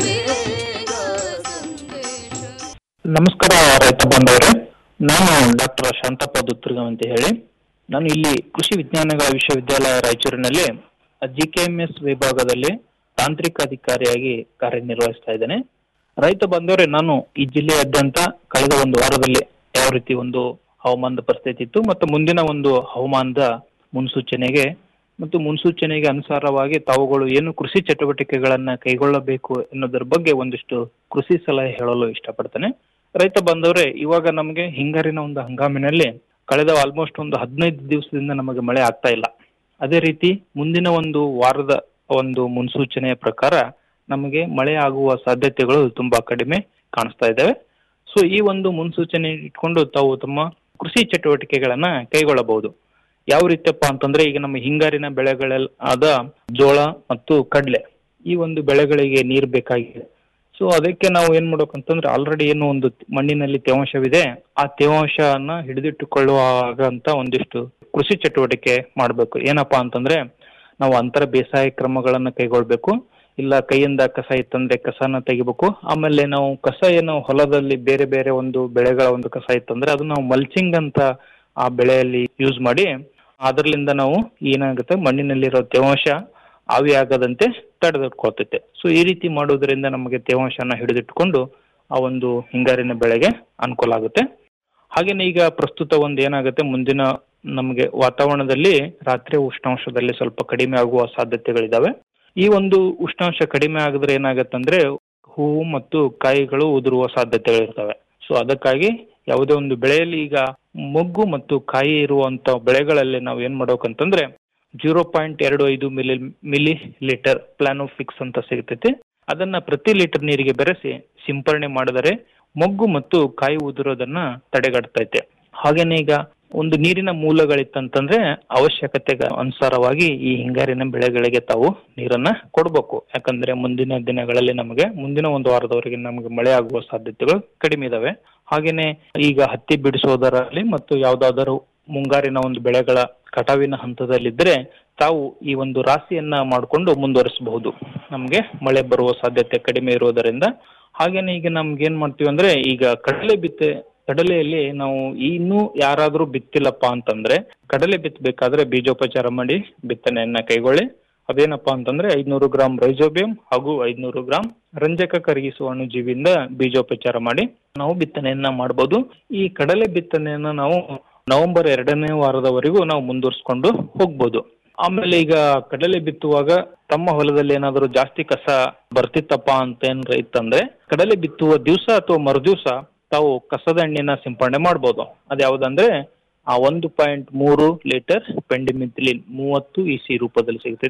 ನಮಸ್ಕಾರ ರೈತ ಬಾಂಧವರೇ ನಾನು ಡಾಕ್ಟರ್ ಶಾಂತಪ್ಪ ದುತ್ತರ್ಗಂ ಅಂತ ಹೇಳಿ ನಾನು ಇಲ್ಲಿ ಕೃಷಿ ವಿಜ್ಞಾನಗಳ ವಿಶ್ವವಿದ್ಯಾಲಯ ರಾಯಚೂರಿನಲ್ಲಿ ಜಿ ಕೆ ಎಂ ಎಸ್ ವಿಭಾಗದಲ್ಲಿ ತಾಂತ್ರಿಕ ಅಧಿಕಾರಿಯಾಗಿ ಕಾರ್ಯನಿರ್ವಹಿಸ್ತಾ ಇದ್ದೇನೆ ರೈತ ಬಾಂಧವರೇ ನಾನು ಈ ಜಿಲ್ಲೆಯಾದ್ಯಂತ ಕಳೆದ ಒಂದು ವಾರದಲ್ಲಿ ಯಾವ ರೀತಿ ಒಂದು ಹವಾಮಾನದ ಪರಿಸ್ಥಿತಿ ಇತ್ತು ಮತ್ತು ಮುಂದಿನ ಒಂದು ಹವಾಮಾನದ ಮುನ್ಸೂಚನೆಗೆ ಮತ್ತು ಮುನ್ಸೂಚನೆಗೆ ಅನುಸಾರವಾಗಿ ತಾವುಗಳು ಏನು ಕೃಷಿ ಚಟುವಟಿಕೆಗಳನ್ನ ಕೈಗೊಳ್ಳಬೇಕು ಎನ್ನುವುದರ ಬಗ್ಗೆ ಒಂದಿಷ್ಟು ಕೃಷಿ ಸಲಹೆ ಹೇಳಲು ಇಷ್ಟಪಡ್ತೇನೆ ರೈತ ಬಂದವರೇ ಇವಾಗ ನಮಗೆ ಹಿಂಗಾರಿನ ಒಂದು ಹಂಗಾಮಿನಲ್ಲಿ ಕಳೆದ ಆಲ್ಮೋಸ್ಟ್ ಒಂದು ಹದಿನೈದು ದಿವಸದಿಂದ ನಮಗೆ ಮಳೆ ಆಗ್ತಾ ಇಲ್ಲ ಅದೇ ರೀತಿ ಮುಂದಿನ ಒಂದು ವಾರದ ಒಂದು ಮುನ್ಸೂಚನೆಯ ಪ್ರಕಾರ ನಮಗೆ ಮಳೆ ಆಗುವ ಸಾಧ್ಯತೆಗಳು ತುಂಬಾ ಕಡಿಮೆ ಕಾಣಿಸ್ತಾ ಇದ್ದಾವೆ ಸೊ ಈ ಒಂದು ಮುನ್ಸೂಚನೆ ಇಟ್ಕೊಂಡು ತಾವು ತಮ್ಮ ಕೃಷಿ ಚಟುವಟಿಕೆಗಳನ್ನ ಕೈಗೊಳ್ಳಬಹುದು ಯಾವ ರೀತಿಯಪ್ಪ ಅಂತಂದ್ರೆ ಈಗ ನಮ್ಮ ಹಿಂಗಾರಿನ ಬೆಳೆಗಳೆಲ್ಲ ಆದ ಜೋಳ ಮತ್ತು ಕಡಲೆ ಈ ಒಂದು ಬೆಳೆಗಳಿಗೆ ನೀರು ಬೇಕಾಗಿದೆ ಸೊ ಅದಕ್ಕೆ ನಾವು ಏನ್ ಮಾಡ್ಬೇಕಂತಂದ್ರೆ ಆಲ್ರೆಡಿ ಏನು ಒಂದು ಮಣ್ಣಿನಲ್ಲಿ ತೇವಾಂಶವಿದೆ ಆ ತೇವಾಂಶನ ಹಿಡಿದಿಟ್ಟುಕೊಳ್ಳುವಾಗ ಅಂತ ಒಂದಿಷ್ಟು ಕೃಷಿ ಚಟುವಟಿಕೆ ಮಾಡಬೇಕು ಏನಪ್ಪಾ ಅಂತಂದ್ರೆ ನಾವು ಅಂತರ ಬೇಸಾಯ ಕ್ರಮಗಳನ್ನ ಕೈಗೊಳ್ಬೇಕು ಇಲ್ಲ ಕೈಯಿಂದ ಕಸ ಇತ್ತಂದ್ರೆ ಕಸನ ತೆಗಿಬೇಕು ಆಮೇಲೆ ನಾವು ಕಸ ಏನು ಹೊಲದಲ್ಲಿ ಬೇರೆ ಬೇರೆ ಒಂದು ಬೆಳೆಗಳ ಒಂದು ಕಸ ಇತ್ತಂದ್ರೆ ಅದು ನಾವು ಮಲ್ಚಿಂಗ್ ಅಂತ ಆ ಬೆಳೆಯಲ್ಲಿ ಯೂಸ್ ಮಾಡಿ ಅದರಿಂದ ನಾವು ಏನಾಗುತ್ತೆ ಮಣ್ಣಿನಲ್ಲಿರೋ ತೇವಾಂಶ ಆವಿ ಆಗದಂತೆ ತಡೆದಿಟ್ಕೊಳ್ತೈತೆ ಸೊ ಈ ರೀತಿ ಮಾಡೋದ್ರಿಂದ ನಮಗೆ ತೇವಾಂಶನ ಹಿಡಿದಿಟ್ಕೊಂಡು ಆ ಒಂದು ಹಿಂಗಾರಿನ ಬೆಳೆಗೆ ಅನುಕೂಲ ಆಗುತ್ತೆ ಹಾಗೇನೆ ಈಗ ಪ್ರಸ್ತುತ ಒಂದು ಏನಾಗುತ್ತೆ ಮುಂದಿನ ನಮಗೆ ವಾತಾವರಣದಲ್ಲಿ ರಾತ್ರಿ ಉಷ್ಣಾಂಶದಲ್ಲಿ ಸ್ವಲ್ಪ ಕಡಿಮೆ ಆಗುವ ಸಾಧ್ಯತೆಗಳಿದಾವೆ ಈ ಒಂದು ಉಷ್ಣಾಂಶ ಕಡಿಮೆ ಆಗಿದ್ರೆ ಏನಾಗತ್ತಂದ್ರೆ ಹೂವು ಮತ್ತು ಕಾಯಿಗಳು ಉದುರುವ ಸಾಧ್ಯತೆಗಳಿರ್ತವೆ ಸೊ ಅದಕ್ಕಾಗಿ ಯಾವುದೇ ಒಂದು ಬೆಳೆಯಲ್ಲಿ ಈಗ ಮೊಗ್ಗು ಮತ್ತು ಕಾಯಿ ಇರುವಂತ ಬೆಳೆಗಳಲ್ಲಿ ನಾವು ಏನ್ ಮಾಡ್ಬೇಕಂತಂದ್ರೆ ಜೀರೋ ಪಾಯಿಂಟ್ ಎರಡು ಐದು ಮಿಲಿ ಮಿಲಿ ಲೀಟರ್ ಪ್ಲಾನೋಫಿಕ್ಸ್ ಅಂತ ಸಿಗ್ತೈತಿ ಅದನ್ನ ಪ್ರತಿ ಲೀಟರ್ ನೀರಿಗೆ ಬೆರೆಸಿ ಸಿಂಪರಣೆ ಮಾಡಿದರೆ ಮೊಗ್ಗು ಮತ್ತು ಕಾಯಿ ಉದುರೋದನ್ನ ತಡೆಗಟ್ತೈತೆ ಹಾಗೇನೆ ಈಗ ಒಂದು ನೀರಿನ ಮೂಲಗಳಿತ್ತಂತಂದ್ರೆ ಅವಶ್ಯಕತೆಗೆ ಅನುಸಾರವಾಗಿ ಈ ಹಿಂಗಾರಿನ ಬೆಳೆಗಳಿಗೆ ತಾವು ನೀರನ್ನ ಕೊಡ್ಬೇಕು ಯಾಕಂದ್ರೆ ಮುಂದಿನ ದಿನಗಳಲ್ಲಿ ನಮಗೆ ಮುಂದಿನ ಒಂದು ವಾರದವರೆಗೆ ನಮಗೆ ಮಳೆ ಆಗುವ ಸಾಧ್ಯತೆಗಳು ಕಡಿಮೆ ಇದಾವೆ ಹಾಗೇನೆ ಈಗ ಹತ್ತಿ ಬಿಡಿಸೋದರಲ್ಲಿ ಮತ್ತು ಯಾವ್ದಾದರೂ ಮುಂಗಾರಿನ ಒಂದು ಬೆಳೆಗಳ ಕಟಾವಿನ ಹಂತದಲ್ಲಿದ್ದರೆ ತಾವು ಈ ಒಂದು ರಾಶಿಯನ್ನ ಮಾಡಿಕೊಂಡು ಮುಂದುವರಿಸಬಹುದು ನಮಗೆ ಮಳೆ ಬರುವ ಸಾಧ್ಯತೆ ಕಡಿಮೆ ಇರುವುದರಿಂದ ಹಾಗೇನೆ ಈಗ ನಮ್ಗೆ ಏನ್ ಮಾಡ್ತೀವಿ ಅಂದ್ರೆ ಈಗ ಕಡಲೆ ಬಿತ್ತೆ ಕಡಲೆಯಲ್ಲಿ ನಾವು ಇನ್ನೂ ಯಾರಾದ್ರೂ ಬಿತ್ತಿಲ್ಲಪ್ಪ ಅಂತಂದ್ರೆ ಕಡಲೆ ಬಿತ್ತಬೇಕಾದ್ರೆ ಬೀಜೋಪಚಾರ ಮಾಡಿ ಬಿತ್ತನೆಯನ್ನ ಕೈಗೊಳ್ಳಿ ಅದೇನಪ್ಪಾ ಅಂತಂದ್ರೆ ಐದ್ನೂರು ಗ್ರಾಂ ರೈಜೋಬಿಯಂ ಹಾಗೂ ಐದ್ನೂರು ಗ್ರಾಂ ರಂಜಕ ಕರಗಿಸುವ ಅಣುಜೀವಿಯಿಂದ ಬೀಜೋಪಚಾರ ಮಾಡಿ ನಾವು ಬಿತ್ತನೆಯನ್ನ ಮಾಡಬಹುದು ಈ ಕಡಲೆ ಬಿತ್ತನೆಯನ್ನ ನಾವು ನವೆಂಬರ್ ಎರಡನೇ ವಾರದವರೆಗೂ ನಾವು ಮುಂದುವರಿಸ್ಕೊಂಡು ಹೋಗ್ಬೋದು ಆಮೇಲೆ ಈಗ ಕಡಲೆ ಬಿತ್ತುವಾಗ ತಮ್ಮ ಹೊಲದಲ್ಲಿ ಏನಾದರೂ ಜಾಸ್ತಿ ಕಸ ಬರ್ತಿತ್ತಪ್ಪ ಅಂತ ಏನ್ರ ಇತ್ತಂದ್ರೆ ಕಡಲೆ ಬಿತ್ತುವ ದಿವಸ ಅಥವಾ ಮರುದಿವಸ ತಾವು ಕಸದ ಎಣ್ಣೆನ ಸಿಂಪಡಣೆ ಮಾಡ್ಬೋದು ಅದ್ಯಾವುದಂದ್ರೆ ಆ ಒಂದು ಪಾಯಿಂಟ್ ಮೂರು ಲೀಟರ್ ಪೆಂಡಿಮಿಥಿಲಿನ್ ಮೂವತ್ತು ಇ ಸಿ ರೂಪದಲ್ಲಿ ಸಿಗ್ತೈತಿ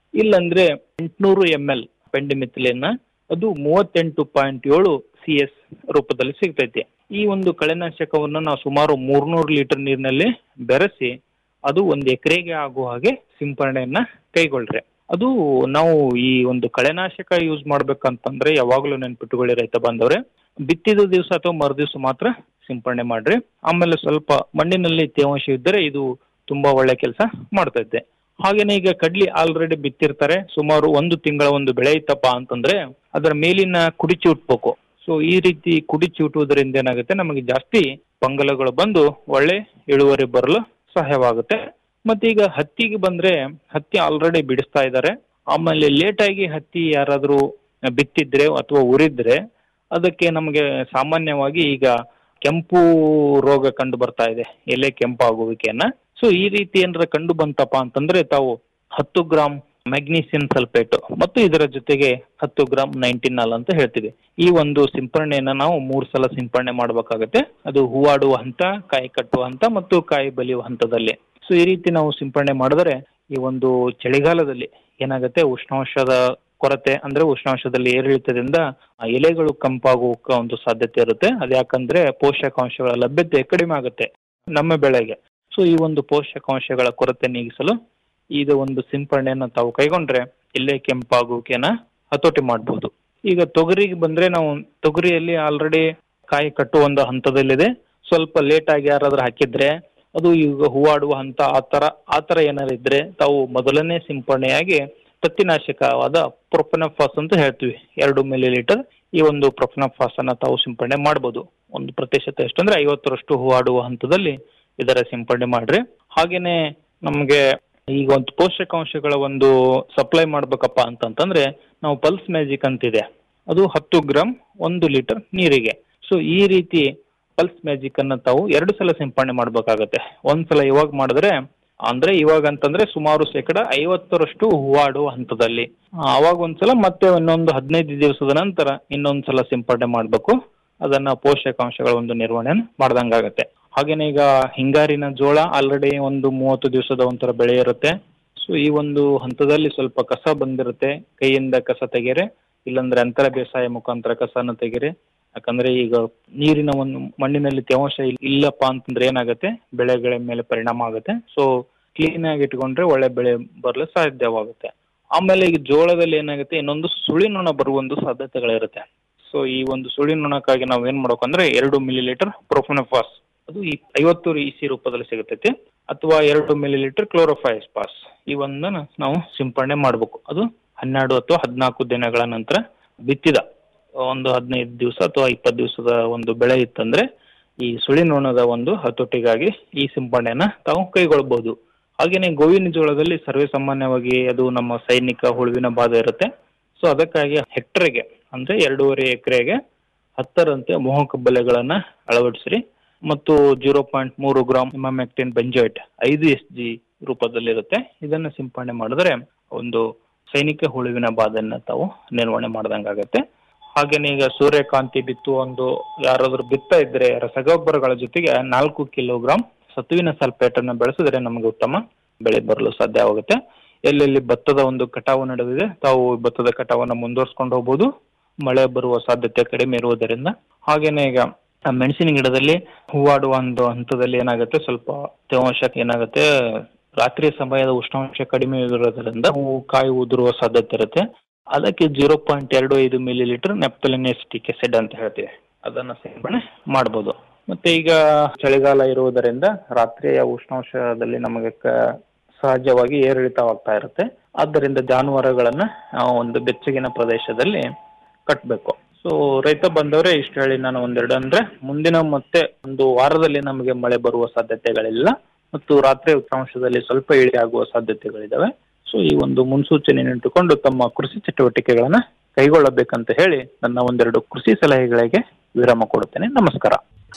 ಇಲ್ಲಂದ್ರೆ ಎಂಟ್ನೂರು ಎಂ ಎಲ್ ಪೆಂಡಿಮಿಥಿಲಿನ ಅದು ಮೂವತ್ತೆಂಟು ಪಾಯಿಂಟ್ ಏಳು ಸಿ ಎಸ್ ರೂಪದಲ್ಲಿ ಸಿಗ್ತೈತೆ ಈ ಒಂದು ಕಳೆನಾಶಕವನ್ನು ನಾವು ಸುಮಾರು ಮೂರ್ನೂರು ಲೀಟರ್ ನೀರಿನಲ್ಲಿ ಬೆರೆಸಿ ಅದು ಒಂದು ಎಕರೆಗೆ ಆಗುವ ಹಾಗೆ ಸಿಂಪರಣೆಯನ್ನ ಕೈಗೊಳ್ರಿ ಅದು ನಾವು ಈ ಒಂದು ಕಳೆನಾಶಕ ಯೂಸ್ ಮಾಡ್ಬೇಕಂತಂದ್ರೆ ಯಾವಾಗಲೂ ನೆನ್ಪಿಟ್ಟುಕೊಳ್ಳಿ ರೈತ ಬಾಂಧವ್ರೆ ಬಿತ್ತಿದ ದಿವಸ ಅಥವಾ ಮರುದಿವಸ ಮಾತ್ರ ಸಿಂಪರಣೆ ಮಾಡ್ರಿ ಆಮೇಲೆ ಸ್ವಲ್ಪ ಮಣ್ಣಿನಲ್ಲಿ ತೇವಾಂಶ ಇದ್ದರೆ ಇದು ತುಂಬಾ ಒಳ್ಳೆ ಕೆಲಸ ಮಾಡ್ತೈತೆ ಹಾಗೇನೆ ಈಗ ಕಡ್ಲಿ ಆಲ್ರೆಡಿ ಬಿತ್ತಿರ್ತಾರೆ ಸುಮಾರು ಒಂದು ತಿಂಗಳ ಒಂದು ಬೆಳೆ ಇತ್ತಪ್ಪ ಅಂತಂದ್ರೆ ಅದರ ಮೇಲಿನ ಕುಡಿ ಚಿವುಟ್ಬೇಕು ಸೊ ಈ ರೀತಿ ಕುಡಿ ಚಿವುಟುವುದರಿಂದ ಏನಾಗುತ್ತೆ ನಮಗೆ ಜಾಸ್ತಿ ಪಂಗಲಗಳು ಬಂದು ಒಳ್ಳೆ ಇಳುವರಿ ಬರಲು ಸಹಾಯವಾಗುತ್ತೆ ಮತ್ತೆ ಈಗ ಹತ್ತಿಗೆ ಬಂದ್ರೆ ಹತ್ತಿ ಆಲ್ರೆಡಿ ಬಿಡಿಸ್ತಾ ಇದ್ದಾರೆ ಆಮೇಲೆ ಲೇಟ್ ಆಗಿ ಹತ್ತಿ ಯಾರಾದ್ರೂ ಬಿತ್ತಿದ್ರೆ ಅಥವಾ ಉರಿದ್ರೆ ಅದಕ್ಕೆ ನಮಗೆ ಸಾಮಾನ್ಯವಾಗಿ ಈಗ ಕೆಂಪು ರೋಗ ಕಂಡು ಬರ್ತಾ ಇದೆ ಎಲೆ ಕೆಂಪಾಗುವಿಕೆಯನ್ನ ಸೊ ಈ ರೀತಿ ಏನಾರ ಕಂಡು ಬಂತಪ್ಪ ಅಂತಂದ್ರೆ ತಾವು ಹತ್ತು ಗ್ರಾಮ್ ಮ್ಯಾಗ್ನೀಸಿಯಂ ಸಲ್ಫೇಟ್ ಮತ್ತು ಇದರ ಜೊತೆಗೆ ಹತ್ತು ಗ್ರಾಮ್ ನೈಂಟಿನಾಲ್ ಅಂತ ಹೇಳ್ತೀವಿ ಈ ಒಂದು ಸಿಂಪರಣೆಯನ್ನ ನಾವು ಮೂರು ಸಲ ಸಿಂಪರಣೆ ಮಾಡಬೇಕಾಗತ್ತೆ ಅದು ಹೂವಾಡುವ ಹಂತ ಕಾಯಿ ಕಟ್ಟುವ ಹಂತ ಮತ್ತು ಕಾಯಿ ಬಲಿಯುವ ಹಂತದಲ್ಲಿ ಸೊ ಈ ರೀತಿ ನಾವು ಸಿಂಪರಣೆ ಮಾಡಿದ್ರೆ ಈ ಒಂದು ಚಳಿಗಾಲದಲ್ಲಿ ಏನಾಗುತ್ತೆ ಉಷ್ಣಾಂಶದ ಕೊರತೆ ಅಂದ್ರೆ ಉಷ್ಣಾಂಶದಲ್ಲಿ ಏರಿಳಿತದಿಂದ ಆ ಎಲೆಗಳು ಕಂಪಾಗುವ ಒಂದು ಸಾಧ್ಯತೆ ಇರುತ್ತೆ ಅದ್ಯಾಕಂದ್ರೆ ಪೋಷಕಾಂಶಗಳ ಲಭ್ಯತೆ ಕಡಿಮೆ ಆಗುತ್ತೆ ನಮ್ಮ ಬೆಳೆಗೆ ಸೊ ಈ ಒಂದು ಪೋಷಕಾಂಶಗಳ ಕೊರತೆ ನೀಗಿಸಲು ಇದು ಒಂದು ಸಿಂಪರಣೆಯನ್ನ ತಾವು ಕೈಗೊಂಡ್ರೆ ಎಲೆ ಕೆಂಪಾಗುವಿಕೆನ ಹತೋಟಿ ಮಾಡಬಹುದು ಈಗ ತೊಗರಿಗೆ ಬಂದ್ರೆ ನಾವು ತೊಗರಿಯಲ್ಲಿ ಆಲ್ರೆಡಿ ಕಾಯಿ ಕಟ್ಟುವ ಒಂದು ಹಂತದಲ್ಲಿದೆ ಸ್ವಲ್ಪ ಲೇಟ್ ಆಗಿ ಯಾರಾದ್ರೂ ಹಾಕಿದ್ರೆ ಅದು ಈಗ ಹೂವಾಡುವ ಹಂತ ಆ ತರ ಆ ತರ ಏನಾದ್ರು ಇದ್ರೆ ತಾವು ಮೊದಲನೇ ಸಿಂಪರಣೆಯಾಗಿ ತತ್ತಿನಾಶಕವಾದ ಪ್ರೊಫೆನಫಾಸ್ ಅಂತ ಹೇಳ್ತೀವಿ ಎರಡು ಮಿಲಿ ಲೀಟರ್ ಈ ಒಂದು ಪ್ರೊಫೆನಫಾಸ್ ಅನ್ನ ತಾವು ಸಿಂಪರಣೆ ಮಾಡಬಹುದು ಒಂದು ಪ್ರತಿಶತ ಎಷ್ಟು ಅಂದ್ರೆ ಐವತ್ತರಷ್ಟು ಹೂವಾಡುವ ಹಂತದಲ್ಲಿ ಇದರ ಸಿಂಪರಣೆ ಮಾಡ್ರಿ ಹಾಗೇನೆ ನಮ್ಗೆ ಈಗ ಒಂದು ಪೋಷಕಾಂಶಗಳ ಒಂದು ಸಪ್ಲೈ ಮಾಡ್ಬೇಕಪ್ಪ ಅಂತಂತಂದ್ರೆ ನಾವು ಪಲ್ಸ್ ಮ್ಯಾಜಿಕ್ ಅಂತಿದೆ ಅದು ಹತ್ತು ಗ್ರಾಮ್ ಒಂದು ಲೀಟರ್ ನೀರಿಗೆ ಸೊ ಈ ರೀತಿ ಪಲ್ಸ್ ಮ್ಯಾಜಿಕ್ ಅನ್ನ ತಾವು ಎರಡು ಸಲ ಸಿಂಪರಣೆ ಮಾಡ್ಬೇಕಾಗತ್ತೆ ಒಂದ್ಸಲ ಇವಾಗ ಮಾಡಿದ್ರೆ ಅಂದ್ರೆ ಇವಾಗ ಅಂತಂದ್ರೆ ಸುಮಾರು ಶೇಕಡ ಐವತ್ತರಷ್ಟು ಹೂವಾಡುವ ಹಂತದಲ್ಲಿ ಆ, ಅವಾಗ ಒಂದ್ಸಲ ಮತ್ತೆ ಇನ್ನೊಂದು ಹದಿನೈದು ದಿವಸದ ನಂತರ ಇನ್ನೊಂದ್ಸಲ ಸಿಂಪರಣೆ ಮಾಡ್ಬೇಕು ಅದನ್ನ ಪೋಷಕಾಂಶಗಳ ಒಂದು ನಿರ್ವಹಣೆ ಮಾಡ್ದಂಗಾಗತ್ತೆ ಹಾಗೇನೆ ಈಗ ಹಿಂಗಾರಿನ ಜೋಳ ಆಲ್ರೆಡಿ ಒಂದು ಮೂವತ್ತು ದಿವಸದ ಒಂಥರ ಬೆಳೆ ಇರುತ್ತೆ ಸೊ ಈ ಒಂದು ಹಂತದಲ್ಲಿ ಸ್ವಲ್ಪ ಕಸ ಬಂದಿರುತ್ತೆ ಕೈಯಿಂದ ಕಸ ತೆಗೆರೆ ಇಲ್ಲಾಂದ್ರೆ ಅಂತರ ಬೇಸಾಯ ಮುಖಾಂತರ ಕಸನ ತೆಗೆರೆ ಯಾಕಂದ್ರೆ ಈಗ ನೀರಿನ ಒಂದು ಮಣ್ಣಿನಲ್ಲಿ ತೇವಾಂಶ ಇಲ್- ಇಲ್ಲಪ್ಪ ಅಂತಂದ್ರೆ ಏನಾಗುತ್ತೆ ಬೆಳೆಗಳ ಮೇಲೆ ಪರಿಣಾಮ ಆಗುತ್ತೆ ಸೊ ಕ್ಲೀನ್ ಆಗಿ ಇಟ್ಕೊಂಡ್ರೆ ಒಳ್ಳೆ ಬೆಳೆ ಬರಲು ಸಾಧ್ಯವಾಗುತ್ತೆ ಆಮೇಲೆ ಈಗ ಜೋಳದಲ್ಲಿ ಏನಾಗುತ್ತೆ ಇನ್ನೊಂದು ಸುಳಿನೊಣ ಬರುವ ಒಂದು ಸಾಧ್ಯತೆಗಳಿರುತ್ತೆ ಸೊ ಈ ಒಂದು ಸುಳಿನೊಣಕ್ಕಾಗಿ ನಾವು ಏನ್ ಮಾಡ್ಬೇಕು ಅಂದ್ರೆ ಎರಡು ಮಿಲಿ ಲೀಟರ್ ಪ್ರೊಫೆನಫಾಸ್ ಅದು ಈ ಐವತ್ತು ಇಸಿ ರೂಪದಲ್ಲಿ ಸಿಗುತ್ತೈತಿ ಅಥವಾ ಎರಡು ಮಿಲಿ ಲೀಟರ್ ಕ್ಲೋರೋಫೈಸ್ ಪಾಸ್ ಈ ಒಂದನ್ನ ನಾವು ಸಿಂಪರಣೆ ಮಾಡಬೇಕು ಅದು ಹನ್ನೆರಡು ಅಥವಾ ಹದಿನಾಲ್ಕು ದಿನಗಳ ನಂತರ ಬಿತ್ತಿದ ಒಂದು ಹದಿನೈದು ದಿವಸ ಅಥವಾ ಇಪ್ಪತ್ತು ದಿವಸದ ಒಂದು ಬೆಳೆ ಇತ್ತಂದ್ರೆ ಈ ಸುಳಿನೊಣದ ಒಂದು ಹತೋಟಿಗಾಗಿ ಈ ಸಿಂಪರಣೆಯನ್ನ ತಾವು ಕೈಗೊಳ್ಳಬಹುದು ಹಾಗೇನೆ ಗೋವಿನ ಜೋಳದಲ್ಲಿ ಸರ್ವೇ ಸಾಮಾನ್ಯವಾಗಿ ಅದು ನಮ್ಮ ಸೈನಿಕ ಹುಳುವಿನ ಬಾಧೆ ಇರುತ್ತೆ ಸೊ ಅದಕ್ಕಾಗಿ ಹೆಕ್ಟರ್ಗೆ ಅಂದ್ರೆ ಎರಡೂವರೆ ಎಕರೆಗೆ ಹತ್ತರಂತೆ ಮೋಹಕ ಬಲೆಗಳನ್ನ ಅಳವಡಿಸ್ರಿ ಮತ್ತು ಜೀರೋ ಪಾಯಿಂಟ್ ಮೂರು ಗ್ರಾಮ್ ಇಮಾಮೆಕ್ಟಿನ್ ಬೆಂಜೋಯಿಟ್ ಐದು ಎಸ್ ಜಿ ರೂಪದಲ್ಲಿರುತ್ತೆ ಇದನ್ನ ಸಿಂಪರಣೆ ಮಾಡಿದ್ರೆ ಒಂದು ಸೈನಿಕ ಹುಳುವಿನ ಬಾಧೆಯನ್ನ ತಾವು ನಿರ್ವಹಣೆ ಮಾಡ್ದಂಗಾಗತ್ತೆ ಹಾಗೇನೆ ಈಗ ಸೂರ್ಯಕಾಂತಿ ಬಿತ್ತು ಒಂದು ಯಾರಾದ್ರೂ ಬಿತ್ತ ಇದ್ರೆ ರಸಗೊಬ್ಬರಗಳ ಜೊತೆಗೆ ನಾಲ್ಕು ಕಿಲೋಗ್ರಾಂ ಸತುವಿನ ಸಲ್ಫೇಟ್ ಅನ್ನು ಬೆಳೆಸಿದ್ರೆ ನಮಗೆ ಉತ್ತಮ ಬೆಳೆ ಬರಲು ಸಾಧ್ಯವಾಗುತ್ತೆ ಎಲ್ಲೆಲ್ಲಿ ಭತ್ತದ ಒಂದು ಕಟಾವು ನಡೆದಿದೆ ತಾವು ಭತ್ತದ ಕಟಾವನ್ನ ಮುಂದುವರ್ಸ್ಕೊಂಡು ಹೋಗ್ಬೋದು ಮಳೆ ಬರುವ ಸಾಧ್ಯತೆ ಕಡಿಮೆ ಇರುವುದರಿಂದ ಹಾಗೇನೆ ಈಗ ಆ ಮೆಣಸಿನ ಗಿಡದಲ್ಲಿ ಹೂವಾಡುವ ಒಂದು ಹಂತದಲ್ಲಿ ಏನಾಗುತ್ತೆ ಸ್ವಲ್ಪ ತೇವಾಂಶ ಏನಾಗುತ್ತೆ ರಾತ್ರಿ ಸಮಯದ ಉಷ್ಣಾಂಶ ಕಡಿಮೆ ಇರೋದ್ರಿಂದ ಹೂವು ಕಾಯಿ ಉದುರುವ ಸಾಧ್ಯತೆ ಇರುತ್ತೆ ಅದಕ್ಕೆ ಜೀರೋ ಪಾಯಿಂಟ್ ಎರಡು ಐದು ಮಿಲಿ ಲೀಟರ್ ನೆಪ್ತಲಿನೆಸ್ಟಿಕ್ ಎಸಿಡ್ ಅಂತ ಹೇಳ್ತೀವಿ ಅದನ್ನ ಸಿಂಪಡಣೆ ಮಾಡ್ಬೋದು ಮತ್ತೆ ಈಗ ಚಳಿಗಾಲ ಇರುವುದರಿಂದ ರಾತ್ರಿಯ ಉಷ್ಣಾಂಶದಲ್ಲಿ ನಮಗೆ ಕ- ಸಹಜವಾಗಿ ಏರಿಳಿತವಾಗ್ತಾ ಇರುತ್ತೆ ಆದ್ದರಿಂದ ಜಾನುವಾರುಗಳನ್ನ ನಾವು ಒಂದು ಬೆಚ್ಚಗಿನ ಪ್ರದೇಶದಲ್ಲಿ ಕಟ್ಟಬೇಕು ಸೊ ರೈತ ಬಂದವರೇ ಇಷ್ಟು ಹೇಳಿ ನಾನು ಒಂದೆರಡು ಅಂದ್ರೆ ಮುಂದಿನ ಮತ್ತೆ ಒಂದು ವಾರದಲ್ಲಿ ನಮಗೆ ಮಳೆ ಬರುವ ಸಾಧ್ಯತೆಗಳಿಲ್ಲ ಮತ್ತು ರಾತ್ರಿ ಉಷ್ಣಾಂಶದಲ್ಲಿ ಸ್ವಲ್ಪ ಇಳಿ ಆಗುವ ಸಾಧ್ಯತೆಗಳಿದಾವೆ ಸೊ ಈ ಒಂದು ಮುನ್ಸೂಚನೆಯನ್ನು ಇಟ್ಟುಕೊಂಡು ತಮ್ಮ ಕೃಷಿ ಚಟುವಟಿಕೆಗಳನ್ನ ಕೈಗೊಳ್ಳಬೇಕಂತ ಹೇಳಿ ನನ್ನ ಒಂದೆರಡು ಕೃಷಿ ಸಲಹೆಗಳಿಗೆ ವಿರಾಮ ಕೊಡುತ್ತೇನೆ ನಮಸ್ಕಾರ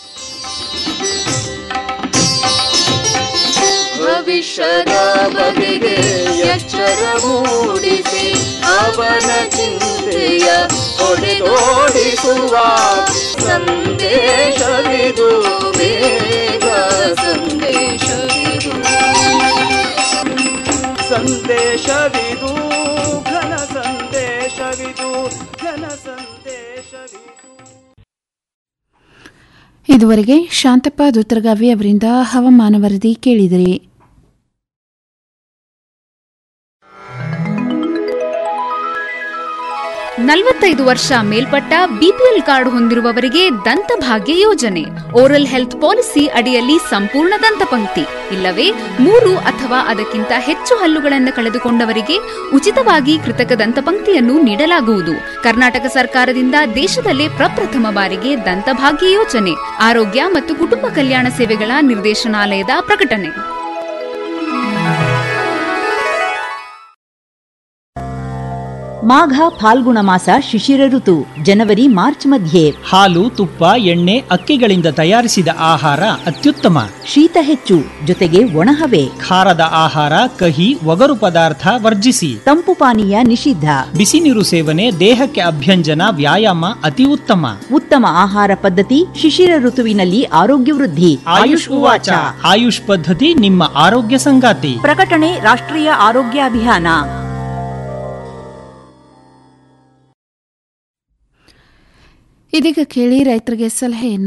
ಭವಿಷ್ಯದ ಬಗೆಗೆ ಎಚ್ಚರ ಮೂಡಿಸಿ ಅವನ ಚಿಂತೆಯ ಹೊಡೆದೋಡಿಸುವ ಸಂದೇಶವಿದು ಬೇಗ ಸಂದೇಶವಿದು ಸಂದೇಶವಿದು ಘನ ಸಂದೇಶವಿದು ಘನ ಸಂದೇಶವಿದು ಇದುವರೆಗೆ ಶಾಂತಪ್ಪ ದುತ್ರಗಾವಿ ಅವರಿಂದ ಹವಾಮಾನ ವರದಿ ಕೇಳಿದಿರಿ ನಲವತ್ತೈದು ವರ್ಷ ಮೇಲ್ಪಟ್ಟ ಬಿಪಿಎಲ್ ಕಾರ್ಡ್ ಹೊಂದಿರುವವರಿಗೆ ದಂತಭಾಗ್ಯ ಯೋಜನೆ ಓರಲ್ ಹೆಲ್ತ್ ಪಾಲಿಸಿ ಅಡಿಯಲ್ಲಿ ಸಂಪೂರ್ಣ ದಂತಪಂಕ್ತಿ ಇಲ್ಲವೇ ಮೂರು ಅಥವಾ ಅದಕ್ಕಿಂತ ಹೆಚ್ಚು ಹಲ್ಲುಗಳನ್ನು ಕಳೆದುಕೊಂಡವರಿಗೆ ಉಚಿತವಾಗಿ ಕೃತಕ ದಂತಪಂಕ್ತಿಯನ್ನು ನೀಡಲಾಗುವುದು ಕರ್ನಾಟಕ ಸರ್ಕಾರದಿಂದ ದೇಶದಲ್ಲೇ ಪ್ರಪ್ರಥಮ ಬಾರಿಗೆ ದಂತಭಾಗ್ಯ ಯೋಜನೆ ಆರೋಗ್ಯ ಮತ್ತು ಕುಟುಂಬ ಕಲ್ಯಾಣ ಸೇವೆಗಳ ನಿರ್ದೇಶನಾಲಯದ ಪ್ರಕಟಣೆ ಮಾಘ ಫಾಲ್ಗುಣ ಮಾಸ ಶಿಶಿರ ಋತು ಜನವರಿ ಮಾರ್ಚ್ ಮಧ್ಯೆ ಹಾಲು ತುಪ್ಪ ಎಣ್ಣೆ ಅಕ್ಕಿಗಳಿಂದ ತಯಾರಿಸಿದ ಆಹಾರ ಅತ್ಯುತ್ತಮ ಶೀತ ಹೆಚ್ಚು ಜೊತೆಗೆ ಒಣಹವೆ ಖಾರದ ಆಹಾರ ಕಹಿ ಒಗರು ಪದಾರ್ಥ ವರ್ಜಿಸಿ ತಂಪು ಪಾನೀಯ ನಿಷಿದ್ಧ ಬಿಸಿ ನೀರು ಸೇವನೆ ದೇಹಕ್ಕೆ ಅಭ್ಯಂಜನ ವ್ಯಾಯಾಮ ಅತಿ ಉತ್ತಮ ಉತ್ತಮ ಆಹಾರ ಪದ್ಧತಿ ಶಿಶಿರ ಋತುವಿನಲ್ಲಿ ಆರೋಗ್ಯ ವೃದ್ಧಿ ಆಯುಷ್ ಉವಾಚ ಆಯುಷ್ ಪದ್ಧತಿ ನಿಮ್ಮ ಆರೋಗ್ಯ ಸಂಗಾತಿ ಪ್ರಕಟಣೆ ರಾಷ್ಟ್ರೀಯ ಆರೋಗ್ಯ ಅಭಿಯಾನ ಇದೀಗ ಕೇಳಿ ರೈತರಿಗೆ ಸಲಹೆಯನ್ನ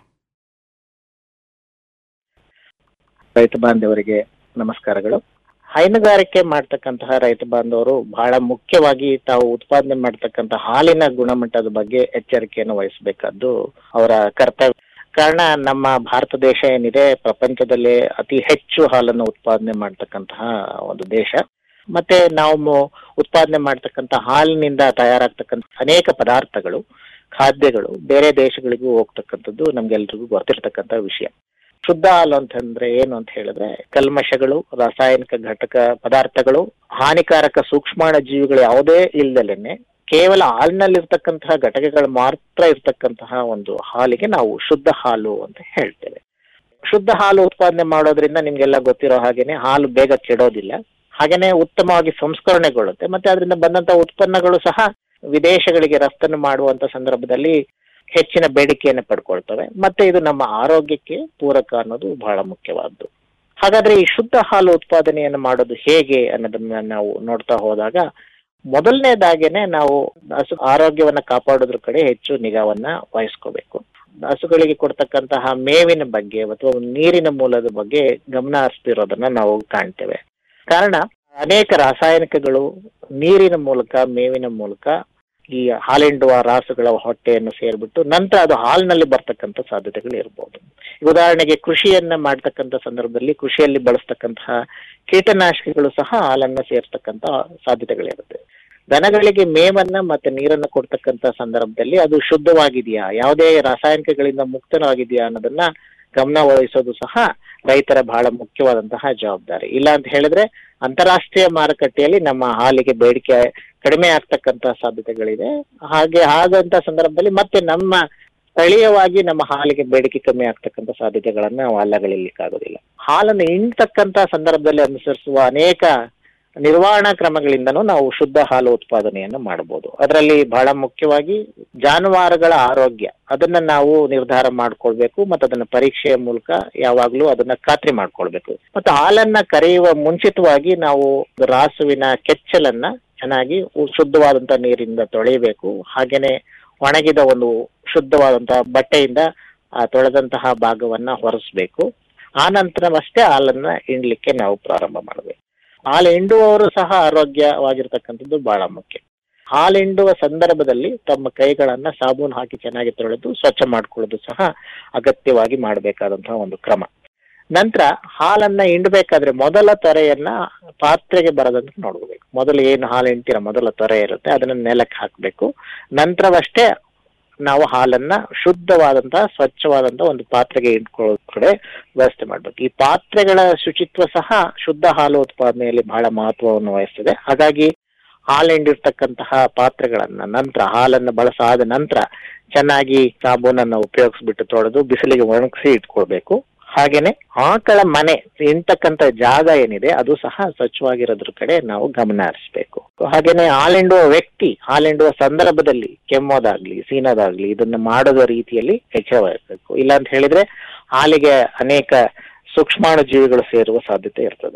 ರೈತ ಬಾಂಧವರಿಗೆ ನಮಸ್ಕಾರಗಳು ಹೈನುಗಾರಿಕೆ ಮಾಡ್ತಕ್ಕಂತಹ ರೈತ ಬಾಂಧವರು ಬಹಳ ಮುಖ್ಯವಾಗಿ ತಾವು ಉತ್ಪಾದನೆ ಮಾಡ್ತಕ್ಕಂಥ ಹಾಲಿನ ಗುಣಮಟ್ಟದ ಬಗ್ಗೆ ಎಚ್ಚರಿಕೆಯನ್ನು ವಹಿಸಬೇಕಾದ್ದು ಅವರ ಕರ್ತವ್ಯ ಕಾರಣ ನಮ್ಮ ಭಾರತ ದೇಶ ಏನಿದೆ ಪ್ರಪಂಚದಲ್ಲೇ ಅತಿ ಹೆಚ್ಚು ಹಾಲನ್ನು ಉತ್ಪಾದನೆ ಮಾಡ್ತಕ್ಕಂತಹ ಒಂದು ದೇಶ ಮತ್ತೆ ನಾವು ಮು- ಉತ್ಪಾದನೆ ಮಾಡ್ತಕ್ಕಂಥ ಹಾಲಿನಿಂದ ತಯಾರಾಗ್ತಕ್ಕಂಥ ಅನೇಕ ಪದಾರ್ಥಗಳು ಖಾದ್ಯಗಳು ಬೇರೆ ದೇಶಗಳಿಗೂ ಹೋಗ್ತಕ್ಕಂಥದ್ದು ನಮ್ಗೆಲ್ರಿಗೂ ಗೊತ್ತಿರ್ತಕ್ಕಂಥ ವಿಷಯ ಶುದ್ಧ ಹಾಲು ಅಂತಂದ್ರೆ ಏನು ಅಂತ ಹೇಳಿದ್ರೆ ಕಲ್ಮಶಗಳು ರಾಸಾಯನಿಕ ಘಟಕ ಪದಾರ್ಥಗಳು ಹಾನಿಕಾರಕ ಸೂಕ್ಷ್ಮಾಣು ಜೀವಿಗಳು ಯಾವುದೇ ಇಲ್ದಲೇನೆ ಕೇವಲ ಹಾಲಿನಲ್ಲಿರ್ತಕ್ಕಂತಹ ಘಟಕಗಳು ಮಾತ್ರ ಇರ್ತಕ್ಕಂತಹ ಒಂದು ಹಾಲಿಗೆ ನಾವು ಶುದ್ಧ ಹಾಲು ಅಂತ ಹೇಳ್ತೇವೆ ಶುದ್ಧ ಹಾಲು ಉತ್ಪಾದನೆ ಮಾಡೋದ್ರಿಂದ ನಿಮ್ಗೆಲ್ಲ ಗೊತ್ತಿರೋ ಹಾಗೇನೆ ಹಾಲು ಬೇಗ ಕೆಡೋದಿಲ್ಲ ಹಾಗೇನೆ ಉತ್ತಮವಾಗಿ ಸಂಸ್ಕರಣೆಗೊಳ್ಳುತ್ತೆ ಮತ್ತೆ ಅದರಿಂದ ಬಂದಂತ ಉತ್ಪನ್ನಗಳು ಸಹ ವಿದೇಶಗಳಿಗೆ ರಫ್ತನ್ನು ಮಾಡುವಂತ ಸಂದರ್ಭದಲ್ಲಿ ಹೆಚ್ಚಿನ ಬೇಡಿಕೆಯನ್ನು ಪಡ್ಕೊಳ್ತವೆ ಮತ್ತೆ ಇದು ನಮ್ಮ ಆರೋಗ್ಯಕ್ಕೆ ಪೂರಕ ಅನ್ನೋದು ಬಹಳ ಮುಖ್ಯವಾದ್ದು ಹಾಗಾದ್ರೆ ಈ ಶುದ್ಧ ಹಾಲು ಉತ್ಪಾದನೆಯನ್ನು ಮಾಡೋದು ಹೇಗೆ ಅನ್ನೋದನ್ನ ನಾವು ನೋಡ್ತಾ ಹೋದಾಗ ಮೊದಲನೇದಾಗೇನೆ ನಾವು ಹಸು ಆರೋಗ್ಯವನ್ನ ಕಾಪಾಡೋದ್ರ ಕಡೆ ಹೆಚ್ಚು ನಿಗಾವನ್ನ ವಹಿಸ್ಕೋಬೇಕು ಹಸುಗಳಿಗೆ ಕೊಡ್ತಕ್ಕಂತಹ ಮೇವಿನ ಬಗ್ಗೆ ಅಥವಾ ನೀರಿನ ಮೂಲದ ಬಗ್ಗೆ ಗಮನ ಹರಿಸ್ತಿರೋದನ್ನ ನಾವು ಕಾಣ್ತೇವೆ ಕಾರಣ ಅನೇಕ ರಾಸಾಯನಿಕಗಳು ನೀರಿನ ಮೂಲಕ ಮೇವಿನ ಮೂಲಕ ಈ ಹಾಲಿಂಡುವ ರಾಸುಗಳ ಹೊಟ್ಟೆಯನ್ನು ಸೇರ್ಬಿಟ್ಟು ನಂತರ ಅದು ಹಾಲಿನಲ್ಲಿ ಬರ್ತಕ್ಕಂಥ ಸಾಧ್ಯತೆಗಳು ಇರಬಹುದು ಉದಾಹರಣೆಗೆ ಕೃಷಿಯನ್ನ ಮಾಡ್ತಕ್ಕಂಥ ಸಂದರ್ಭದಲ್ಲಿ ಕೃಷಿಯಲ್ಲಿ ಬಳಸ್ತಕ್ಕಂತಹ ಕೀಟನಾಶಕಗಳು ಸಹ ಹಾಲನ್ನ ಸೇರ್ತಕ್ಕಂಥ ಸಾಧ್ಯತೆಗಳಿರುತ್ತೆ ದನಗಳಿಗೆ ಮೇವನ್ನ ಮತ್ತೆ ನೀರನ್ನ ಕೊಡ್ತಕ್ಕಂಥ ಸಂದರ್ಭದಲ್ಲಿ ಅದು ಶುದ್ಧವಾಗಿದೆಯಾ ಯಾವುದೇ ರಾಸಾಯನಿಕಗಳಿಂದ ಮುಕ್ತವಾಗಿದೆಯಾ ಅನ್ನೋದನ್ನ ಗಮನ ವಹಿಸೋದು ಸಹ ರೈತರ ಬಹಳ ಮುಖ್ಯವಾದಂತಹ ಜವಾಬ್ದಾರಿ ಇಲ್ಲ ಅಂತ ಹೇಳಿದ್ರೆ ಅಂತಾರಾಷ್ಟ್ರೀಯ ಮಾರುಕಟ್ಟೆಯಲ್ಲಿ ನಮ್ಮ ಹಾಲಿಗೆ ಬೇಡಿಕೆ ಕಡಿಮೆ ಆಗ್ತಕ್ಕಂತ ಸಾಧ್ಯತೆಗಳಿದೆ ಹಾಗೆ ಹಾಗಂತ ಸಂದರ್ಭದಲ್ಲಿ ಮತ್ತೆ ನಮ್ಮ ಸ್ಥಳೀಯವಾಗಿ ನಮ್ಮ ಹಾಲಿಗೆ ಬೇಡಿಕೆ ಕಮ್ಮಿ ಆಗ್ತಕ್ಕಂಥ ಸಾಧ್ಯತೆಗಳನ್ನ ನಾವು ಅಲ್ಲಗಳಿಲಿಕ್ಕಾಗೋದಿಲ್ಲ ಹಾಲನ್ನು ಇಂಡ್ತಕ್ಕಂತ ಸಂದರ್ಭದಲ್ಲಿ ಅನುಸರಿಸುವ ಅನೇಕ ನಿರ್ವಹಣಾ ಕ್ರಮಗಳಿಂದನೂ ನಾವು ಶುದ್ಧ ಹಾಲು ಉತ್ಪಾದನೆಯನ್ನು ಮಾಡಬಹುದು ಅದರಲ್ಲಿ ಬಹಳ ಮುಖ್ಯವಾಗಿ ಜಾನುವಾರುಗಳ ಆರೋಗ್ಯ ಅದನ್ನ ನಾವು ನಿರ್ಧಾರ ಮಾಡ್ಕೊಳ್ಬೇಕು ಮತ್ತು ಅದನ್ನ ಪರೀಕ್ಷೆಯ ಮೂಲಕ ಯಾವಾಗ್ಲೂ ಅದನ್ನ ಖಾತ್ರಿ ಮಾಡ್ಕೊಳ್ಬೇಕು ಮತ್ತು ಹಾಲನ್ನ ಕರೆಯುವ ಮುಂಚಿತವಾಗಿ ನಾವು ರಾಸುವಿನ ಕೆಚ್ಚಲನ್ನ ಚೆನ್ನಾಗಿ ಉ- ಶುದ್ಧವಾದಂತ ನೀರಿಂದ ತೊಳೆಯಬೇಕು ಹಾಗೇನೆ ಒಣಗಿದ ಒಂದು ಶುದ್ಧವಾದಂತಹ ಬಟ್ಟೆಯಿಂದ ಆ ತೊಳೆದಂತಹ ಭಾಗವನ್ನ ಹೊರಸ್ಬೇಕು ಆ ನಂತರವಷ್ಟೇ ಹಾಲನ್ನ ಹಿಂಡ್ಲಿಕ್ಕೆ ನಾವು ಪ್ರಾರಂಭ ಮಾಡಬೇಕು ಹಾಲು ಹಿಂಡುವವರು ಸಹ ಆರೋಗ್ಯವಾಗಿರ್ತಕ್ಕಂಥದ್ದು ಬಹಳ ಮುಖ್ಯ ಹಾಲು ಹಿಂಡುವ ಸಂದರ್ಭದಲ್ಲಿ ತಮ್ಮ ಕೈಗಳನ್ನ ಸಾಬೂನು ಹಾಕಿ ಚೆನ್ನಾಗಿ ತೊಳೆದು ಸ್ವಚ್ಛ ಮಾಡ್ಕೊಳ್ಳೋದು ಸಹ ಅಗತ್ಯವಾಗಿ ಮಾಡಬೇಕಾದಂತಹ ಒಂದು ಕ್ರಮ ನಂತರ ಹಾಲನ್ನ ಹಿಂಡಬೇಕಾದ್ರೆ ಮೊದಲ ತೊರೆಯನ್ನ ಪಾತ್ರೆಗೆ ಬರದಂತೆ ನೋಡ್ಕೋಬೇಕು ಮೊದಲು ಏನು ಹಾಲು ಹಿಂಡ್ತೀರ ಮೊದಲ ತೊರೆ ಇರುತ್ತೆ ಅದನ್ನ ನೆಲಕ್ಕೆ ಹಾಕ್ಬೇಕು ನಂತರವಷ್ಟೇ ನಾವು ಹಾಲನ್ನ ಶುದ್ಧವಾದಂತಹ ಸ್ವಚ್ಛವಾದಂತಹ ಒಂದು ಪಾತ್ರೆಗೆ ಇಟ್ಕೊಳ್ಳೋ ಕಡೆ ವ್ಯವಸ್ಥೆ ಮಾಡ್ಬೇಕು ಈ ಪಾತ್ರೆಗಳ ಶುಚಿತ್ವ ಸಹ ಶುದ್ಧ ಹಾಲು ಉತ್ಪಾದನೆಯಲ್ಲಿ ಬಹಳ ಮಹತ್ವವನ್ನು ವಹಿಸ್ತದೆ ಹಾಗಾಗಿ ಹಾಲು ಹಿಂಡಿರ್ತಕ್ಕಂತಹ ಪಾತ್ರೆಗಳನ್ನ ನಂತರ ಹಾಲನ್ನು ಬಳಸಾದ ನಂತರ ಚೆನ್ನಾಗಿ ಸಾಬೂನನ್ನ ಉಪಯೋಗಿಸ್ಬಿಟ್ಟು ತೊಳೆದು ಬಿಸಿಲಿಗೆ ಒಣಗಿಸಿ ಇಟ್ಕೊಳ್ಬೇಕು ಹಾಗೇನೆ ಆಕಳ ಮನೆ ಇಂತಕ್ಕಂತ ಜಾಗ ಏನಿದೆ ಅದು ಸಹ ಸ್ವಚ್ಛವಾಗಿರೋದ್ರ ಕಡೆ ನಾವು ಗಮನ ಹರಿಸ್ಬೇಕು ಹಾಗೇನೆ ಹಾಲಿಂಡುವ ವ್ಯಕ್ತಿ ಹಾಲಿಂಡುವ ಸಂದರ್ಭದಲ್ಲಿ ಕೆಮ್ಮೋದಾಗ್ಲಿ ಸೀನೋದಾಗ್ಲಿ ಇದನ್ನ ಮಾಡದ ರೀತಿಯಲ್ಲಿ ಎಚ್ಚರ ವಹಿಸ್ಬೇಕು ಇಲ್ಲ ಅಂತ ಹೇಳಿದ್ರೆ ಹಾಲಿಗೆ ಅನೇಕ ಸೂಕ್ಷ್ಮಾಣು ಜೀವಿಗಳು ಸೇರುವ ಸಾಧ್ಯತೆ ಇರ್ತದೆ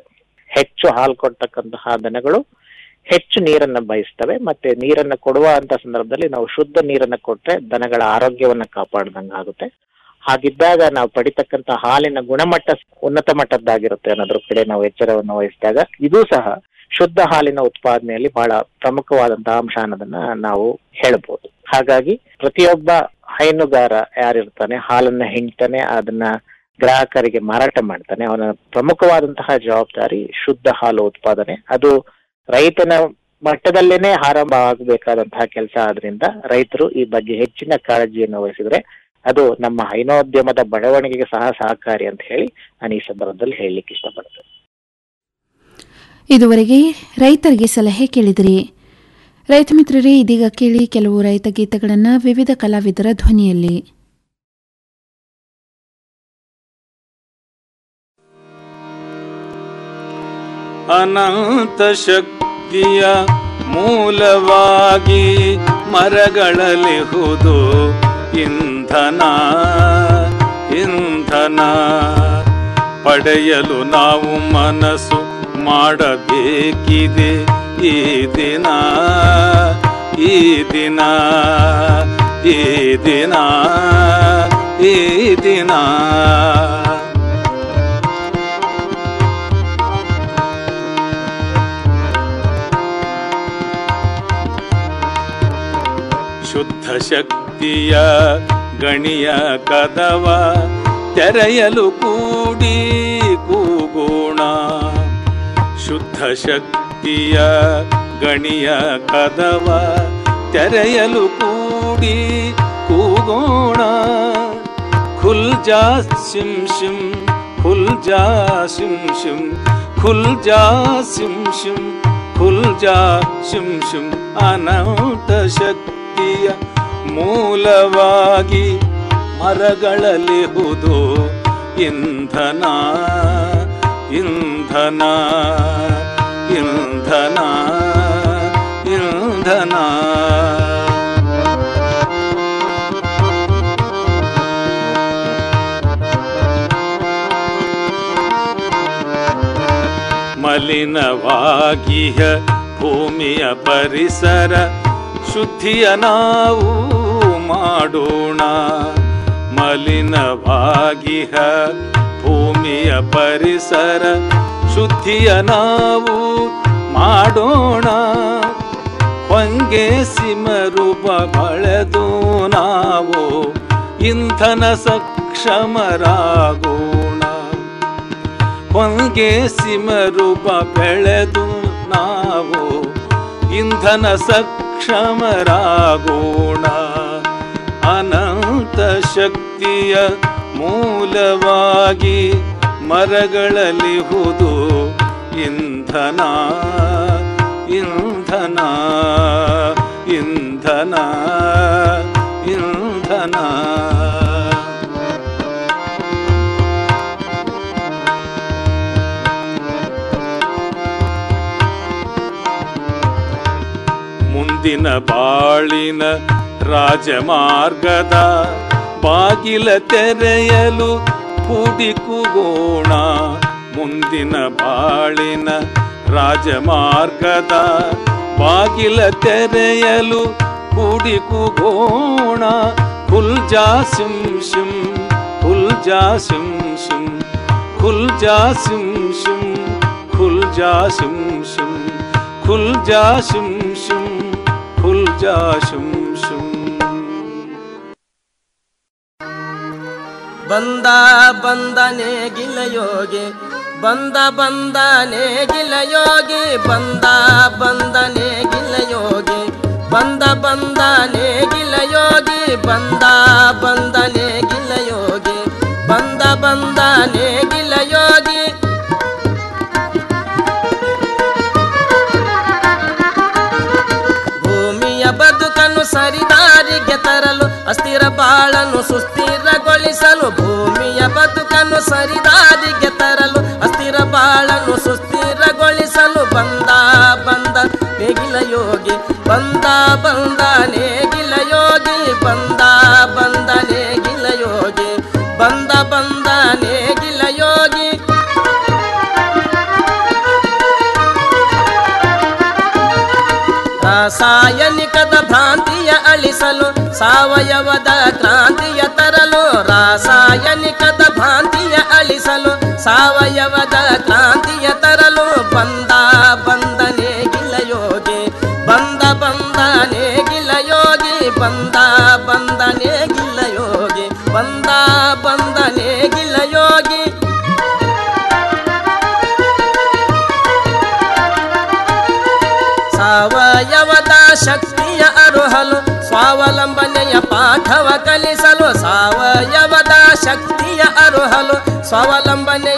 ಹೆಚ್ಚು ಹಾಲು ಕೊಡ್ತಕ್ಕಂತಹ ದನಗಳು ಹೆಚ್ಚು ನೀರನ್ನ ಬಯಸ್ತವೆ ಮತ್ತೆ ನೀರನ್ನ ಕೊಡುವ ಅಂತ ಸಂದರ್ಭದಲ್ಲಿ ನಾವು ಶುದ್ಧ ನೀರನ್ನ ಕೊಟ್ರೆ ದನಗಳ ಆರೋಗ್ಯವನ್ನ ಕಾಪಾಡ್ದಂಗ ಆಗುತ್ತೆ ಹಾಗಿದ್ದಾಗ ನಾವು ಪಡಿತಕ್ಕಂತ ಹಾಲಿನ ಗುಣಮಟ್ಟ ಉನ್ನತ ಮಟ್ಟದ್ದಾಗಿರುತ್ತೆ ಅನ್ನೋದ್ರ ಕಡೆ ನಾವು ಎಚ್ಚರವನ್ನು ವಹಿಸಿದಾಗ ಇದೂ ಸಹ ಶುದ್ಧ ಹಾಲಿನ ಉತ್ಪಾದನೆಯಲ್ಲಿ ಬಹಳ ಪ್ರಮುಖವಾದಂತಹ ಅಂಶ ಅನ್ನೋದನ್ನ ನಾವು ಹೇಳ್ಬೋದು ಹಾಗಾಗಿ ಪ್ರತಿಯೊಬ್ಬ ಹೈನುಗಾರ ಯಾರಿರ್ತಾನೆ ಹಾಲನ್ನ ಹಿಂಡ್ತಾನೆ ಅದನ್ನ ಗ್ರಾಹಕರಿಗೆ ಮಾರಾಟ ಮಾಡ್ತಾನೆ ಅವನ ಪ್ರಮುಖವಾದಂತಹ ಜವಾಬ್ದಾರಿ ಶುದ್ಧ ಹಾಲು ಉತ್ಪಾದನೆ ಅದು ರೈತನ ಮಟ್ಟದಲ್ಲೇನೆ ಆರಂಭ ಆಗಬೇಕಾದಂತಹ ಕೆಲಸ ಆದ್ರಿಂದ ರೈತರು ಈ ಬಗ್ಗೆ ಹೆಚ್ಚಿನ ಕಾಳಜಿಯನ್ನು ವಹಿಸಿದ್ರೆ ಅದು ನಮ್ಮ ಹೈನೋದ್ಯಮದ ಬೆಳವಣಿಗೆಗೆ ಸಹ ಸಹಕಾರಿ ಅಂತ ಹೇಳಿ ನಾನು ಈ ಸಂದರ್ಭದಲ್ಲಿ ಹೇಳಲಿಕ್ಕೆ ಇಷ್ಟಪಡ್ತೇನೆ ಇದುವರೆಗೆ ರೈತರಿಗೆ ಸಲಹೆ ಕೇಳಿದಿರಿ ರೈತ ಮಿತ್ರರೇ ಇದೀಗ ಕೇಳಿ ಕೆಲವು ರೈತ ಗೀತೆಗಳನ್ನು ವಿವಿಧ ಕಲಾವಿದರ ಧ್ವನಿಯಲ್ಲಿ ಅನಂತ ಶಕ್ತಿಯ ಮೂಲವಾಗಿ ಮರಗಳಲಿಹುದು ಇಂಧನ ಇಂಧನ ಪಡೆಯಲು ನಾವು ಮನಸ್ಸು ಮಾಡಬೇಕಿದೆ ಈ ದಿನ ಈ ದಿನ ಈ ದಿನ ಈ ದಿನ ಶುದ್ಧ ಶಕ್ತಿಯ ಗಣಿಯ ಕದವ ತೆರೆಯಲು ಕೂಡಿ ಕೂಗೋಣ ಶುದ್ಧ ಶಕ್ತಿಯ ಗಣಿಯ ಕದವ ತೆರೆಯಲು ಕೂಡಿ ಕೂಗೋಣ ಖುಲ್ ಜಾ ಸಿಂ ಶಿಂ ಖುಲ್ ಜಾ ಸಿಂ ಶಿಂ ಖುಲ್ ಜಾ ಸಿಂ ಶಿಂ ಖುಲ್ ಜಾ ಶಿಂ ಶಿಂ ಅನಂತ ಶಕ್ತಿಯ ಮೂಲವಾಗಿ ಮರಗಳಲಿಹುದು ಇಂಧನ ಇಂಧನ ಇಂಧನ ಇಂಧನ ಮಲಿನವಾಗಿಹ ಭೂಮಿಯ ಪರಿಸರ ಶುದ್ಧಿಯ ನಾವು ಮಾಡೋಣ ಮಲಿನವಾಗಿಹ ಭೂಮಿಯ ಪರಿಸರ ಶುದ್ಧಿಯ ನಾವು ಮಾಡೋಣ ಹೊಂಗೆ ಸಿಮರೂಪ ಬಳೆದು ನಾವು ಇಂಧನ ಸಕ್ಷಮರಾಗೋಣ ಹೊಂಗೆ ಸಿಮರೂಪ ಬೆಳೆದು ನಾವು ಇಂಧನ ಸಕ್ಷಮರಾಗೋಣ ಅನಂತ ಶಕ್ತಿಯ ಮೂಲವಾಗಿ ಮರಗಳಲಿಹುದು ಇಂಧನ ಇಂಧನ ಇಂಧನ ಇಂಧನ ಮುಂದಿನ ಬಾಳಿನ ರಾಜಮಾರ್ಗದ ಬಾಗಿಲ ತೆರೆಯಲು ಹುಡುಕುಗೋಣ ಮುಂದಿನ ಬಾಳಿನ ರಾಜಮಾರ್ಗದ ಬಾಗಿಲ ತೆರೆಯಲು ಹುಡುಕುಗೋಣ ಖುಲ್ ಜಾ ಸಿಂ ಶಿಂ ಖುಲ್ ಜಾ ಸಿಂ ಶಿಂ ಖುಲ್ ಜಾ ಸಿಂ ಶಿಂ ಖುಲ್ ಜಾ ಸಿಂ ಶಿಂ ಖುಲ್ ಜಾ ಶಿಂ ಶಿಂ ಖುಲ್ ಜಾ ಶಿಂ ಶಿಂ ಬಂದ ಬಂದನೆ ಗಿಲಯೋಗಿ ಬಂದ ಬಂದನೆ ಗಿಲಯೋಗಿ ಬಂದ ಬಂದನೆ ಗಿಲಯೋಗಿ ಬಂದ ಬಂದನೆ ಗಿಲಯೋಗಿ ಬಂದ ಬಂದನೆ ಗಿಲಯೋಗಿ ಬಂದ ಬಂದನೆ ಗಿಲಯೋಗಿ ಭೂಮಿಯ ಬದುಕನ್ನು ಸರಿದಾರಿಗೆ ತರಲು ಅಸ್ಥಿರ ಬಾಳನ್ನು ಸುಸ್ಥಿರಗೊಳಿಸಲು ಭೂಮಿಯ ಬದುಕನ್ನು ಸರಿದಾರಿಗೆ ತರಲು ಅಸ್ಥಿರ ಬಾಳನ್ನು ಸುಸ್ಥಿರಗೊಳಿಸಲು ಬಂದ ಬಂದ ನೇಗಿಲ ಯೋಗಿ ಬಂದ ಬಂದ ನೇಗಿಲ ಯೋಗಿ ಬಂದ ಬಂದ ನೇಗಿಲ ಯೋಗಿ ಬಂದ ಬಂದ ನೇಗಿಲ ಯೋಗಿ ಸಾವಯವದ ಕ್ರಾಂತಿಯ ತರಲು ರಾಸಾಯನಿಕದ ಭ್ರಾಂತಿಯ ಅಳಿಸಲು ಸಾವಯವದ ಕ್ರಾಂತಿಯ ತರಲು ಬಂದ ಬಂದನೆ ಗಿಲಯೋಗಿ ಬಂದ ಬಂದನೆ ಗಿಲಯೋಗಿ ಬಂದ ಬಂದನೆ ಗಿಲಯೋಗಿ ಬಂದ ಬಂದನೆ ಗಿಲಯೋಗಿ ಸಾವಯವದ ಶಕ್ತಿಯ ಅರುಹಲು ಸ್ವಾವಲಂಬನೆಯ ಪಾಠವ ಕಲಿಸಲು ಸಾವಯವದ ಶಕ್ತಿಯ ಅರುಹಲು ಸ್ವಾವಲಂಬನೆ